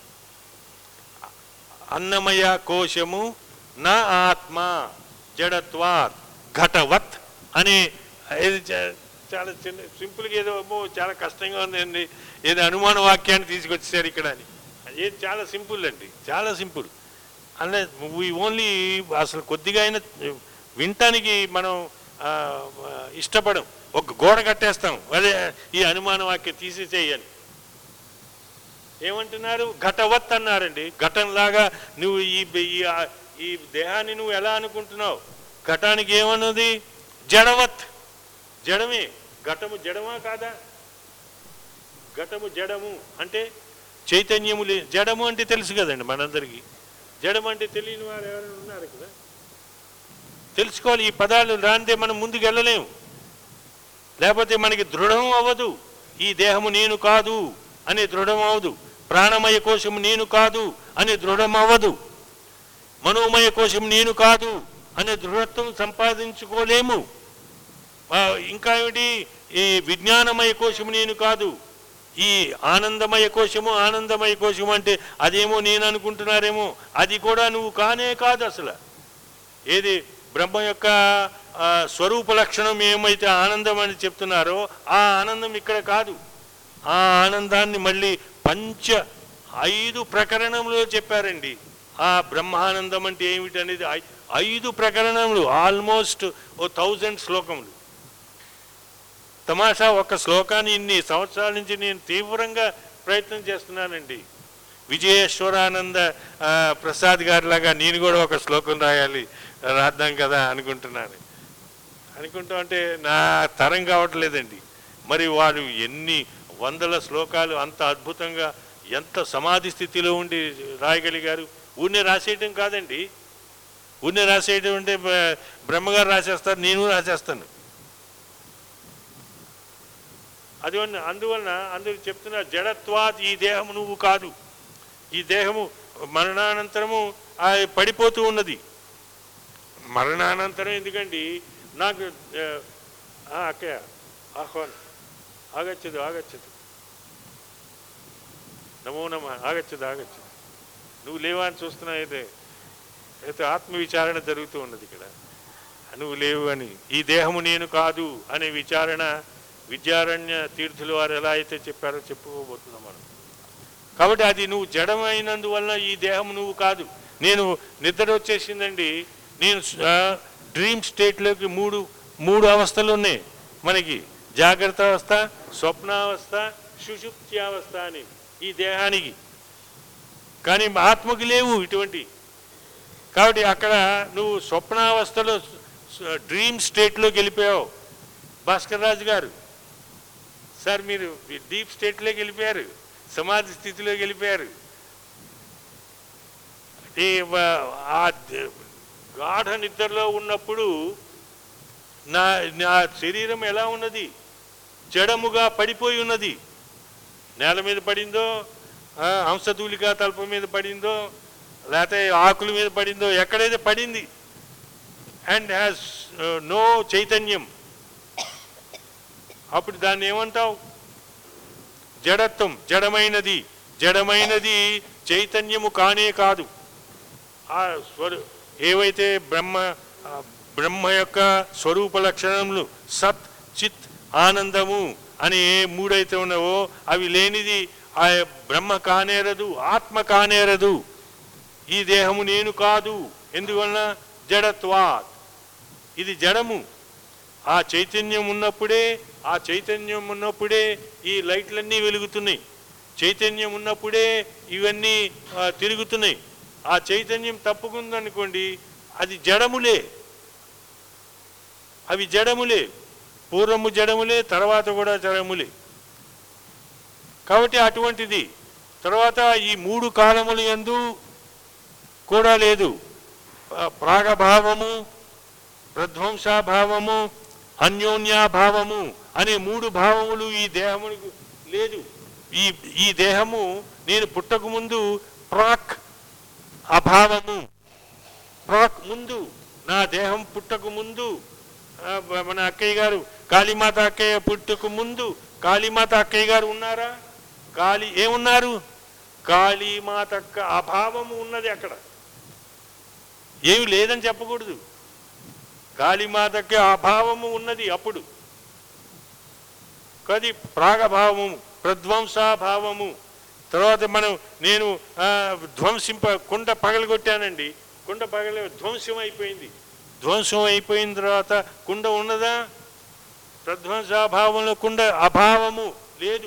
[SPEAKER 1] అన్నమయ కోశము నా ఆత్మ జడత్వాత్ ఘటవత్ అనే ఇది చా- చాలా చిన్న సింపుల్గా ఏదో అమ్మో చాలా కష్టంగా ఉందండి ఏదో అనుమాన వాక్యాన్ని తీసుకొచ్చేసారు ఇక్కడ అని ఏది చాలా సింపుల్ అండి చాలా సింపుల్ అంటే వీ ఓన్లీ అసలు కొద్దిగా అయినా వినటానికి మనం ఆ, ఇష్టపడం ఒక గోడ కట్టేస్తాం అదే ఈ అనుమాన వాక్యం తీసేసేయని ఏమంటున్నారు ఘటవత్ అన్నారండి ఘటంలాగా నువ్వు ఈ ఈ ఈ దేహాన్ని నువ్వు ఎలా అనుకుంటున్నావు ఘటానికి ఏమన్నది జడవత్ జడమే ఘటము జడమా కాదా ఘటము జడము అంటే చైతన్యము లే జడము అంటే తెలుసు కదండి మనందరికీ జడము అంటే తెలియని వారు ఎవరైనా ఉన్నారు కదా తెలుసుకోవాలి ఈ పదాలు రాందే మనం ముందుకు వెళ్ళలేము లేకపోతే మనకి దృఢం అవ్వదు ఈ దేహము నేను కాదు అనే దృఢం అవ్వదు ప్రాణమయ కోశం నేను కాదు అనే దృఢం అవ్వదు మనోమయ కోశం నేను కాదు అనే దృఢత్వం సంపాదించుకోలేము ఆ, ఇంకా ఏమిటి ఈ విజ్ఞానమయ కోశం నేను కాదు ఈ ఆనందమయ కోశము ఆనందమయ కోశము అంటే అదేమో నేను అనుకుంటున్నారేమో అది కూడా నువ్వు కానే కాదు అసలు ఏది బ్రహ్మ యొక్క ఆ, స్వరూప లక్షణం ఏమైతే ఆనందం అని చెప్తున్నారో ఆ ఆనందం ఇక్కడ కాదు ఆ ఆనందాన్ని మళ్ళీ పంచ ఐదు ప్రకరణంలో చెప్పారండి ఆ బ్రహ్మానందం అంటే ఏమిటి అనేది ఐ- ఐదు ప్రకరణములు ఆల్మోస్ట్ ఓ థౌజండ్ శ్లోకములు తమాషా ఒక శ్లోకాన్ని ఇన్ని సంవత్సరాల నుంచి నేను తీవ్రంగా ప్రయత్నం చేస్తున్నానండి విజయేశ్వరానంద ఆ, ప్రసాద్ గారిలాగా నేను కూడా ఒక శ్లోకం రాయాలి రాద్దాం కదా అనుకుంటున్నాను అనుకుంటా అంటే నా తరం కావట్లేదండి మరి వారు ఎన్ని వందల శ్లోకాలు అంత అద్భుతంగా ఎంత సమాధి స్థితిలో ఉండి రాయగలిగారు ఊరినే రాసేయటం కాదండి ఊరినే రాసేయటం అంటే బ- బ్రహ్మగారు రాసేస్తారు నేను రాసేస్తాను అది వల్ల అందువలన అందరూ చెప్తున్న జడత్వాత్ ఈ దేహము నువ్వు కాదు ఈ దేహము మరణానంతరము ఆ పడిపోతూ ఉన్నది మరణానంతరం ఎందుకండి నాకు ఆ, ఆ, అక్కయ్య ఆహ్వానం ఆగచ్చదు ఆగచ్చదు నమో నమ ఆగచ్చదు ఆగచ్చదు నువ్వు లేవా అని చూస్తున్నా అయితే అయితే ఆత్మవిచారణ జరుగుతూ ఉన్నది ఇక్కడ నువ్వు లేవు అని ఈ దేహము నేను కాదు అనే విచారణ విద్యారణ్య తీర్థుల వారు ఎలా అయితే చెప్పారో చెప్పుకోబోతున్నాం మనం కాబట్టి అది నువ్వు జడమైనందువల్ల ఈ దేహం నువ్వు కాదు నేను నిద్ర వచ్చేసిందండి నేను డ్రీమ్ స్టేట్లోకి మూడు మూడు అవస్థలు ఉన్నాయి మనకి జాగ్రత్త అవస్థ స్వప్నావస్థ సుషుప్త్యావస్థ అని ఈ దేహానికి కానీ ఆత్మకి లేవు ఇటువంటి కాబట్టి అక్కడ నువ్వు స్వప్నావస్థలో డ్రీమ్ స్టేట్లోకి వెళ్ళిపోయావు భాస్కర్ రాజు గారు సార్ మీరు డీప్ స్టేట్లోకి వెళ్ళిపోయారు సమాధి స్థితిలోకి వెళ్ళిపోయారు ఈ వ- ఆ ద- గాఢ నిద్రలో ఉన్నప్పుడు నా నా శరీరం ఎలా ఉన్నది జడముగా పడిపోయి ఉన్నది నేల మీద పడిందో ఆ, హంసతూలిక తలుపు మీద పడిందో లేకపోతే ఆకుల మీద పడిందో ఎక్కడైతే పడింది అండ్ హ్యాస్ నో చైతన్యం అప్పుడు దాన్ని ఏమంటావు జడత్వం జడమైనది జడమైనది చైతన్యము కానే కాదు ఆ స్వరు ఏవైతే బ్రహ్మ ఆ బ్రహ్మ యొక్క స్వరూప లక్షణములు సత్ చిత్ ఆనందము అని ఏ మూడైతే ఉన్నావో అవి లేనిది ఆ బ్రహ్మ కానేరదు ఆత్మ కానేరదు ఈ దేహము నేను కాదు ఎందువలన జడత్వాత్ ఇది జడము ఆ చైతన్యం ఉన్నప్పుడే ఆ చైతన్యం ఉన్నప్పుడే ఈ లైట్లన్నీ వెలుగుతున్నాయి చైతన్యం ఉన్నప్పుడే ఇవన్నీ ఆ, తిరుగుతున్నాయి ఆ చైతన్యం తప్పుకుందనుకోండి అది జడములే అవి జడములే పూర్వము జడములే తర్వాత కూడా జడములే కాబట్టి అటువంటిది తర్వాత ఈ మూడు కాలములు ఎందు కూడా లేదు ఆ, ప్రాగభావము ప్రధ్వంసాభావము అన్యోన్యాభావము అనే మూడు భావములు ఈ దేహమునికి లేదు ఈ ఈ దేహము నేను పుట్టక ముందు ప్రాక్ అభావము ప్రాక్ ముందు నా దేహం పుట్టక ముందు ఆ, మన అక్కయ్య గారు కాళీమాత అక్కయ్య పుట్టక ముందు కాళీమాత అక్కయ్య గారు ఉన్నారా కాళీ ఏమున్నారు కాళీమాత అక్క అభావము ఉన్నది అక్కడ ఏమి లేదని చెప్పకూడదు కాళీమాతకి అభావము ఉన్నది అప్పుడు కది ప్రాగభావము ప్రధ్వంసాభావము తర్వాత మనం నేను ఆ, ధ్వంసింప కుండ పగలగొట్టానండి కుండ పగల ధ్వంసం అయిపోయింది ధ్వంసం అయిపోయిన తర్వాత కుండ ఉన్నదా ప్రధ్వంసాభావంలో కుండ అభావము లేదు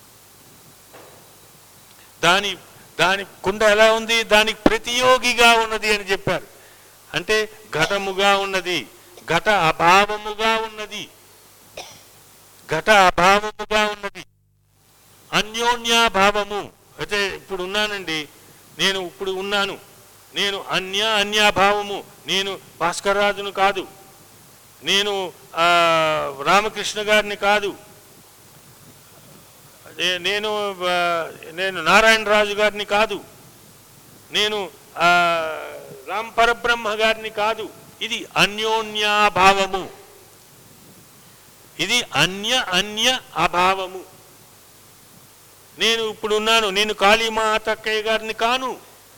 [SPEAKER 1] దాని దాని కుండ ఎలా ఉంది దానికి ప్రతియోగిగా ఉన్నది అని చెప్పారు అంటే ఘటముగా ఉన్నది ఘట అభావముగా ఉన్నది ఘట అభావముగా ఉన్నది అన్యోన్యాభావము అయితే ఇప్పుడు ఉన్నానండి నేను ఇప్పుడు ఉన్నాను నేను అన్య అన్యాభావము నేను భాస్కర్ రాజును కాదు నేను ఆ, రామకృష్ణ గారిని కాదు నే- నేను ఆ, నేను నారాయణ రాజు గారిని కాదు నేను ఆ, రామ్ పరబ్రహ్మ గారిని కాదు ఇది అన్యోన్యాభావము ఇది అన్య అన్య అభావము నేను ఇప్పుడు ఉన్నాను నేను కాళీమాత అక్కయ్య గారిని కాను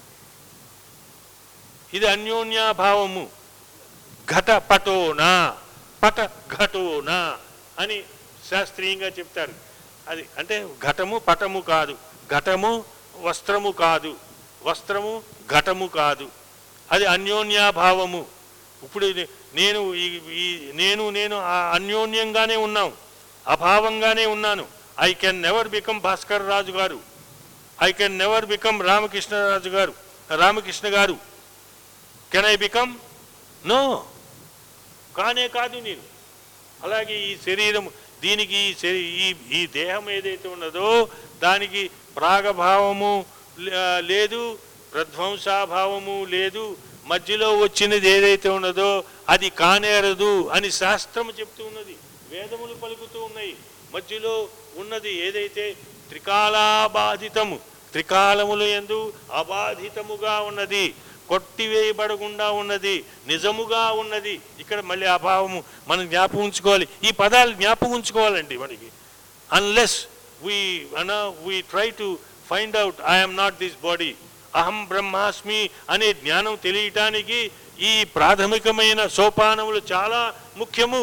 [SPEAKER 1] ఇది అన్యోన్యాభావము ఘట పటోనా పట ఘటోనా అని శాస్త్రీయంగా చెప్తారు అది అంటే ఘటము పటము కాదు ఘటము వస్త్రము కాదు వస్త్రము ఘటము కాదు అది అన్యోన్యాభావము ఇప్పుడు ఇది నేను ఈ ఈ నేను నేను ఆ అన్యోన్యంగానే ఉన్నాం అభావంగానే ఉన్నాను I can never become Bhaskar Raju garu I can never become Ramakrishnaraju garu Ramakrishna గారు కెన్ ఐ బికమ్ నో కానే కాదు నేను అలాగే ఈ శరీరం దీనికి ఈ శరీ ఈ ఈ దేహం ఏదైతే ఉన్నదో దానికి ప్రాగభావము లే- లేదు ప్రధ్వంసాభావము లేదు మధ్యలో వచ్చినది ఏదైతే ఉన్నదో అది కానేరదు అని శాస్త్రము చెప్తూ ఉన్నది వేదములు పలుకుతూ ఉన్నాయి మధ్యలో ఉన్నది ఏదైతే త్రికాలాబాధితము త్రికాలములు ఎందు అబాధితముగా ఉన్నది కొట్టివేయబడకుండా ఉన్నది నిజముగా ఉన్నది ఇక్కడ మళ్ళీ అభావము మనం జ్ఞాపకం ఉంచుకోవాలి ఈ పదాలు జ్ఞాపకం ఉంచుకోవాలండి మనకి అన్లెస్ వీ అన we try to find out I'm not this body అహం బ్రహ్మాస్మి అనే జ్ఞానం తెలియటానికి ఈ ప్రాథమికమైన సోపానములు చాలా ముఖ్యము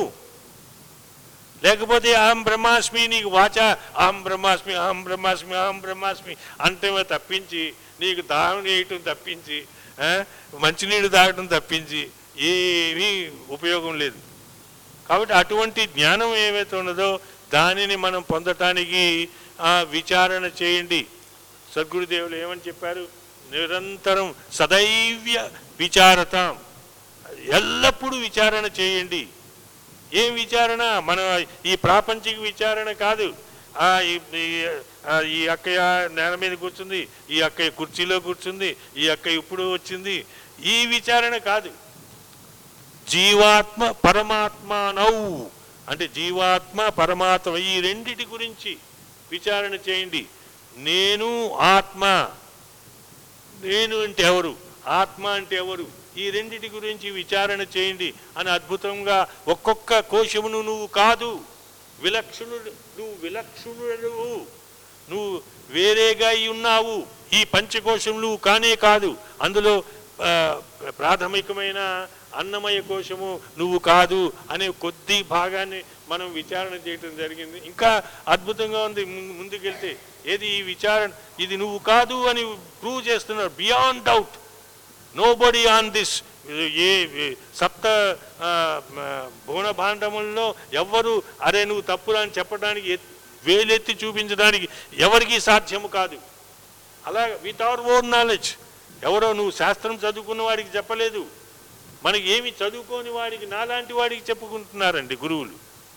[SPEAKER 1] లేకపోతే అహం బ్రహ్మాస్మి నీకు వాచ అహం బ్రహ్మాస్మి అహం బ్రహ్మాస్మి అహం బ్రహ్మాస్మి అంటే తప్పించి నీకు దాహం చేయటం తప్పించి ఆ, మంచినీళ్ళు తాగటం తప్పించి ఏమీ ఉపయోగం లేదు కాబట్టి అటువంటి జ్ఞానం ఏవైతే ఉన్నదో దానిని మనం పొందటానికి ఆ, విచారణ చేయండి సద్గురుదేవులు ఏమని చెప్పారు నిరంతరం సదైవ్య విచారతాం ఎల్లప్పుడూ విచారణ చేయండి ఏం విచారణ మన ఈ ప్రాపంచిక విచారణ కాదు ఆ, ఈ- ఈ- ఆ, ఈ అక్కయ్య నేల మీద కూర్చుంది ఈ అక్కయ్య కుర్చీలో కూర్చుంది ఈ అక్కయ్య ఇప్పుడు వచ్చింది ఈ విచారణ కాదు జీవాత్మ పరమాత్మానౌ అంటే జీవాత్మ పరమాత్మ ఈ రెండిటి గురించి విచారణ చేయండి నేను ఆత్మ నేను అంటే ఎవరు ఆత్మ అంటే ఎవరు ఈ రెండిటి గురించి విచారణ చేయండి అని అద్భుతంగా ఒక్కొక్క కోశమును నువ్వు కాదు విలక్షణుడు నువ్వు విలక్షణుడు నువ్వు వేరేగా అయి ఉన్నావు ఈ పంచకోశం నువ్వు కానే కాదు అందులో ఆ, ప్రాథమికమైన అన్నమయ కోశము నువ్వు కాదు అనే కొద్ది భాగాన్ని మనం విచారణ చేయటం జరిగింది ఇంకా అద్భుతంగా ఉంది ము- ముందుకెళ్తే ఏది ఈ విచారణ ఇది నువ్వు కాదు అని ప్రూవ్ చేస్తున్నారు beyond doubt nobody on this a a సప్త ఆ, మ, భువన భాండముల్లో ఎవ్వరు అరే నువ్వు తప్పురా అని చెప్పడానికి ఎత్- వేలెత్తి చూపించడానికి ఎవరికీ సాధ్యము కాదు అలా విత్ అవర్ ఓన్ నాలెడ్జ్ ఎవరో నువ్వు శాస్త్రం చదువుకున్న వాడికి చెప్పలేదు మనకి ఏమి చదువుకోని వాడికి నాలాంటి వాడికి చెప్పుకుంటున్నారండి గురువులు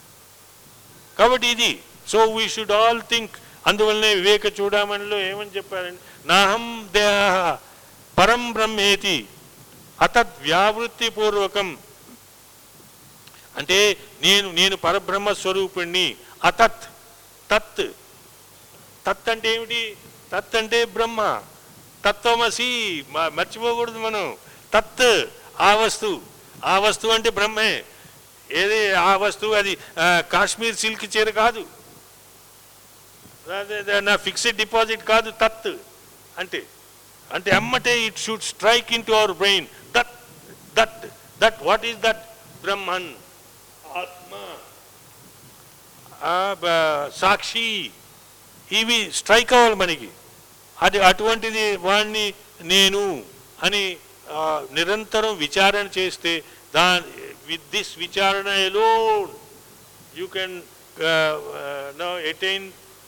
[SPEAKER 1] కాబట్టి ఇది so we should all think అందువల్లనే వివేక చూడమనిలో ఏమని చెప్పారండి నాహం దేహ పరం బ్రహ్మేతి అతద్ వ్యావృత్తిపూర్వకం అంటే నేను నేను పరబ్రహ్మ స్వరూపుణ్ణి అతత్ తత్ తత్ అంటే ఏమిటి తత్ అంటే బ్రహ్మ తత్వమసి మ- మర్చిపోకూడదు మనం తత్ ఆ వస్తువు ఆ వస్తువు అంటే బ్రహ్మే ఏది ఆ వస్తువు అది ఆ, కాశ్మీర్ సిల్క్ చీర కాదు అదే- అదే నా ఫిక్స్డ్ డిపాజిట్ కాదు తత్ అంటే అంటే అమ్మటే it should strike in to our brain that that that what is that Brahman ఆత్మ ఆ, బ- సాక్షి ఇవి స్ట్రైక్ అవ్వాలి మనకి అది అటువంటిది వాణ్ణి నేను అని ఆ, నిరంతరం విచారణ చేస్తే దా విత్ దిస్ విచారణ alone you can know attain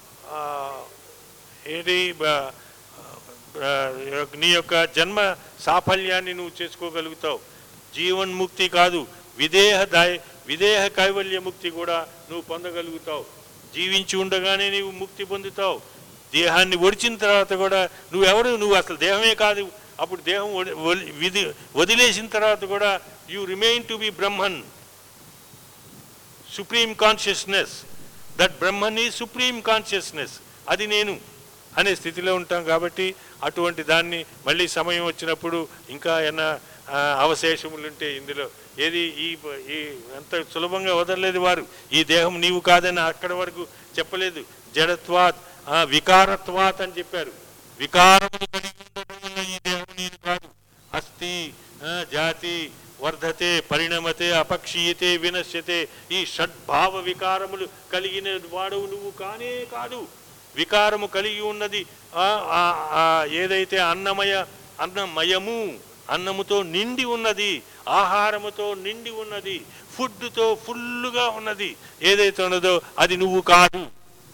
[SPEAKER 1] ఏది బ- ఆ, నీ యొక్క జన్మ సాఫల్యాన్ని నువ్వు చేసుకోగలుగుతావు జీవన్ముక్తి కాదు విదేహ దాయ విదేహ కైవల్య ముక్తి కూడా నువ్వు పొందగలుగుతావు జీవించి ఉండగానే నీవు ముక్తి పొందుతావు దేహాన్ని ఒడిచిన తర్వాత కూడా నువ్వెవరు నువ్వు అసలు దేహమే కాదు అప్పుడు దేహం వడి- వలి- విధి వదిలేసిన తర్వాత కూడా you remain to be Brahman supreme consciousness that Brahman ఈ సుప్రీం కాన్షియస్నెస్ అది నేను అనే స్థితిలో ఉంటాం కాబట్టి అటువంటి దాన్ని మళ్ళీ సమయం వచ్చినప్పుడు ఇంకా ఏమైనా ఆ, అవశేషములు ఉంటే ఇందులో ఏది ఈ ఈ అంత సులభంగా వదలలేదు వారు ఈ దేహం నీవు కాదని అక్కడి వరకు చెప్పలేదు జడత్వాత్ ఆ, వికారత్వాత్ అని చెప్పారు వికారములు కలిగి ఉండటం వల్ల ఈ దేహం నేను కాదు అస్థి ఆ, జాతి వర్ధతే పరిణమతే అపక్షీయతే వినశ్యతే ఈ షడ్భావ వికారములు కలిగిన వాడవు నువ్వు కానే కాదు వికారము కలిగి ఉన్నది ఆ, ఆ, ఆ, ఏదైతే అన్నమయ అన్నమయము అన్నముతో నిండి ఉన్నది ఆహారముతో నిండి ఉన్నది ఫుడ్తో ఫుల్లుగా ఉన్నది ఏదైతే ఉన్నదో అది నువ్వు కాదు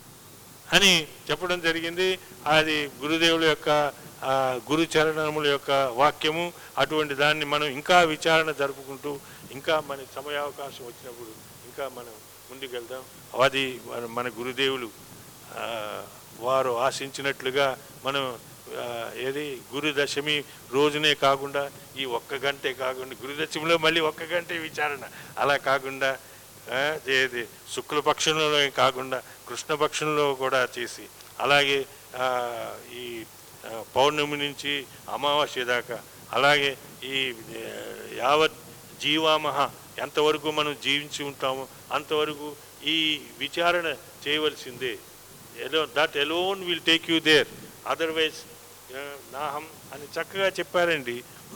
[SPEAKER 1] అని చెప్పడం జరిగింది అది గురుదేవుల యొక్క ఆ, గురు చరణముల యొక్క వాక్యము అటువంటి దాన్ని మనం ఇంకా విచారణ జరుపుకుంటూ ఇంకా మన సమయావకాశం వచ్చినప్పుడు ఇంకా మనం ముందుకెళ్దాం అది మన- మన గురుదేవులు ఆ, వారు ఆశించినట్లుగా మనం ఆ, ఏది గురు దశమి రోజునే కాకుండా ఈ ఒక్క గంటే కాకుండా గురు దశమిలో మళ్ళీ ఒక్క గంటే విచారణ అలా కాకుండా ఆ, ఏది శుక్లపక్షంలో కాకుండా కృష్ణపక్షంలో కూడా చేసి అలాగే ఆ, ఈ ఆ, పౌర్ణమి నుంచి అమావాస్య దాకా అలాగే ఈ ఆ, యావత్ జీవామహ ఎంతవరకు మనం జీవించి ఉంటామో అంతవరకు ఈ విచారణ చేయవలసిందే ఎలో that alone will take you there otherwise నాహం అని చక్కగా చెప్పారండి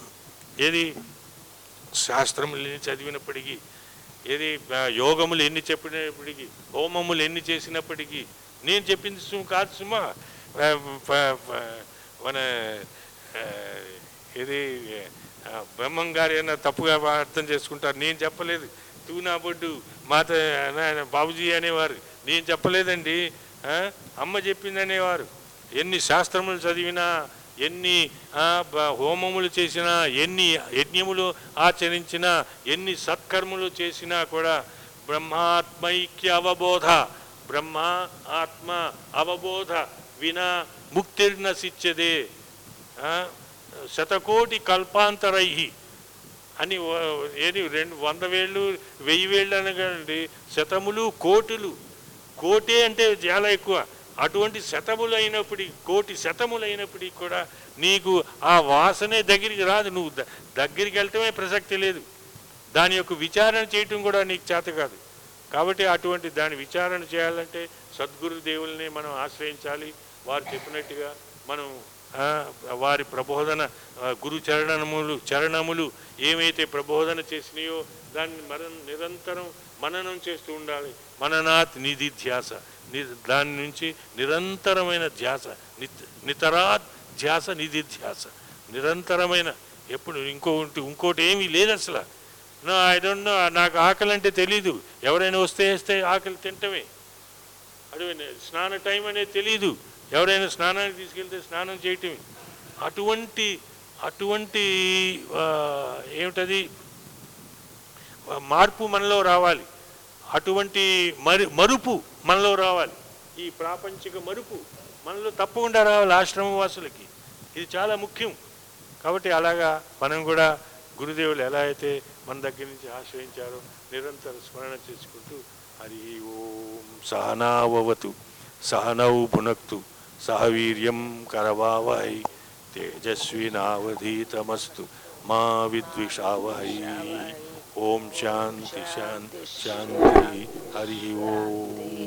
[SPEAKER 1] ఏది శాస్త్రములు ఎన్ని చదివినప్పటికీ ఏది ఆ, యోగములు ఎన్ని చెప్పినప్పటికీ హోమములు ఎన్ని చేసినప్పటికీ నేను చెప్పింది సు- కాదు సుమా ఆ, ప- ప- మన ఆ, ఏది ఆ, బ్రహ్మం గారు ఏమైనా తప్పుగా అర్థం చేసుకుంటారు నేను చెప్పలేదు తూ నా బొడ్డు మాత నా- బాబుజీ అనేవారు నేను చెప్పలేదండి ఆ, అమ్మ చెప్పింది అనేవారు ఎన్ని శాస్త్రములు చదివినా ఎన్ని ఆ, బ- హోమములు చేసినా ఎన్ని యజ్ఞములు ఆచరించినా ఎన్ని సత్కర్మలు చేసినా కూడా బ్రహ్మాత్మైక్య అవబోధ బ్రహ్మ ఆత్మ అవబోధ వినా ముక్తిర్నసిచ్చదే ఆ, శతకోటి కల్పాంతరై అని వ- ఏది రెండు వంద వేళ్ళు వెయ్యి వేళ్ళు అనగండి శతములు కోటులు కోటి అంటే చాలా ఎక్కువ అటువంటి శతములు అయినప్పటికీ కోటి శతములు అయినప్పటికీ కూడా నీకు ఆ వాసనే దగ్గరికి రాదు నువ్వు ద- దగ్గరికి వెళ్ళటమే ప్రసక్తి లేదు దాని యొక్క విచారణ చేయటం కూడా నీకు చేత కాదు కాబట్టి అటువంటి దాని విచారణ చేయాలంటే సద్గురు దేవుల్ని మనం ఆశ్రయించాలి వారు చెప్పినట్టుగా మనం ఆ, వారి ప్రబోధన ఆ, గురు చరణములు చరణములు ఏమైతే ప్రబోధన చేసినాయో దాన్ని మనం నిరంతరం మననం చేస్తూ ఉండాలి మననాత్ నిధి ధ్యాస ని- దాని నుంచి నిరంతరమైన ధ్యాస నిత్ నితరాత్ ధ్యాస నిధి ధ్యాస నిరంతరమైన ఎప్పుడు ఇంకోటి ఇంకోటి ఏమీ లేదు అసలు నో ఐ డోంట్ నో నాకు ఆకలి అంటే తెలీదు ఎవరైనా వస్తే వేస్తే ఆకలి తింటమే అదే స్నాన టైం అనేది తెలియదు ఎవరైనా స్నానానికి తీసుకెళ్తే స్నానం చేయటమే అటువంటి అటువంటి ఆ, ఏమిటది ఆ, మార్పు మనలో రావాలి అటువంటి మరి మరుపు మనలో రావాలి ఈ ప్రాపంచిక మరుపు మనలో తప్పకుండా రావాలి ఆశ్రమ వాసులకి ఇది చాలా ముఖ్యం కాబట్టి అలాగా మనం కూడా గురుదేవులు ఎలా అయితే మన దగ్గర నుంచి ఆశ్రయించారో నిరంతర స్మరణ చేసుకుంటూ హరి ఓం సహనావతు సహనౌ భునక్తు సహవీర్యం కరవావహై తేజస్వినావధీతమస్తు మా విద్విషావహై ఓం శాంతి శాంతి శాంతి హరి ఓం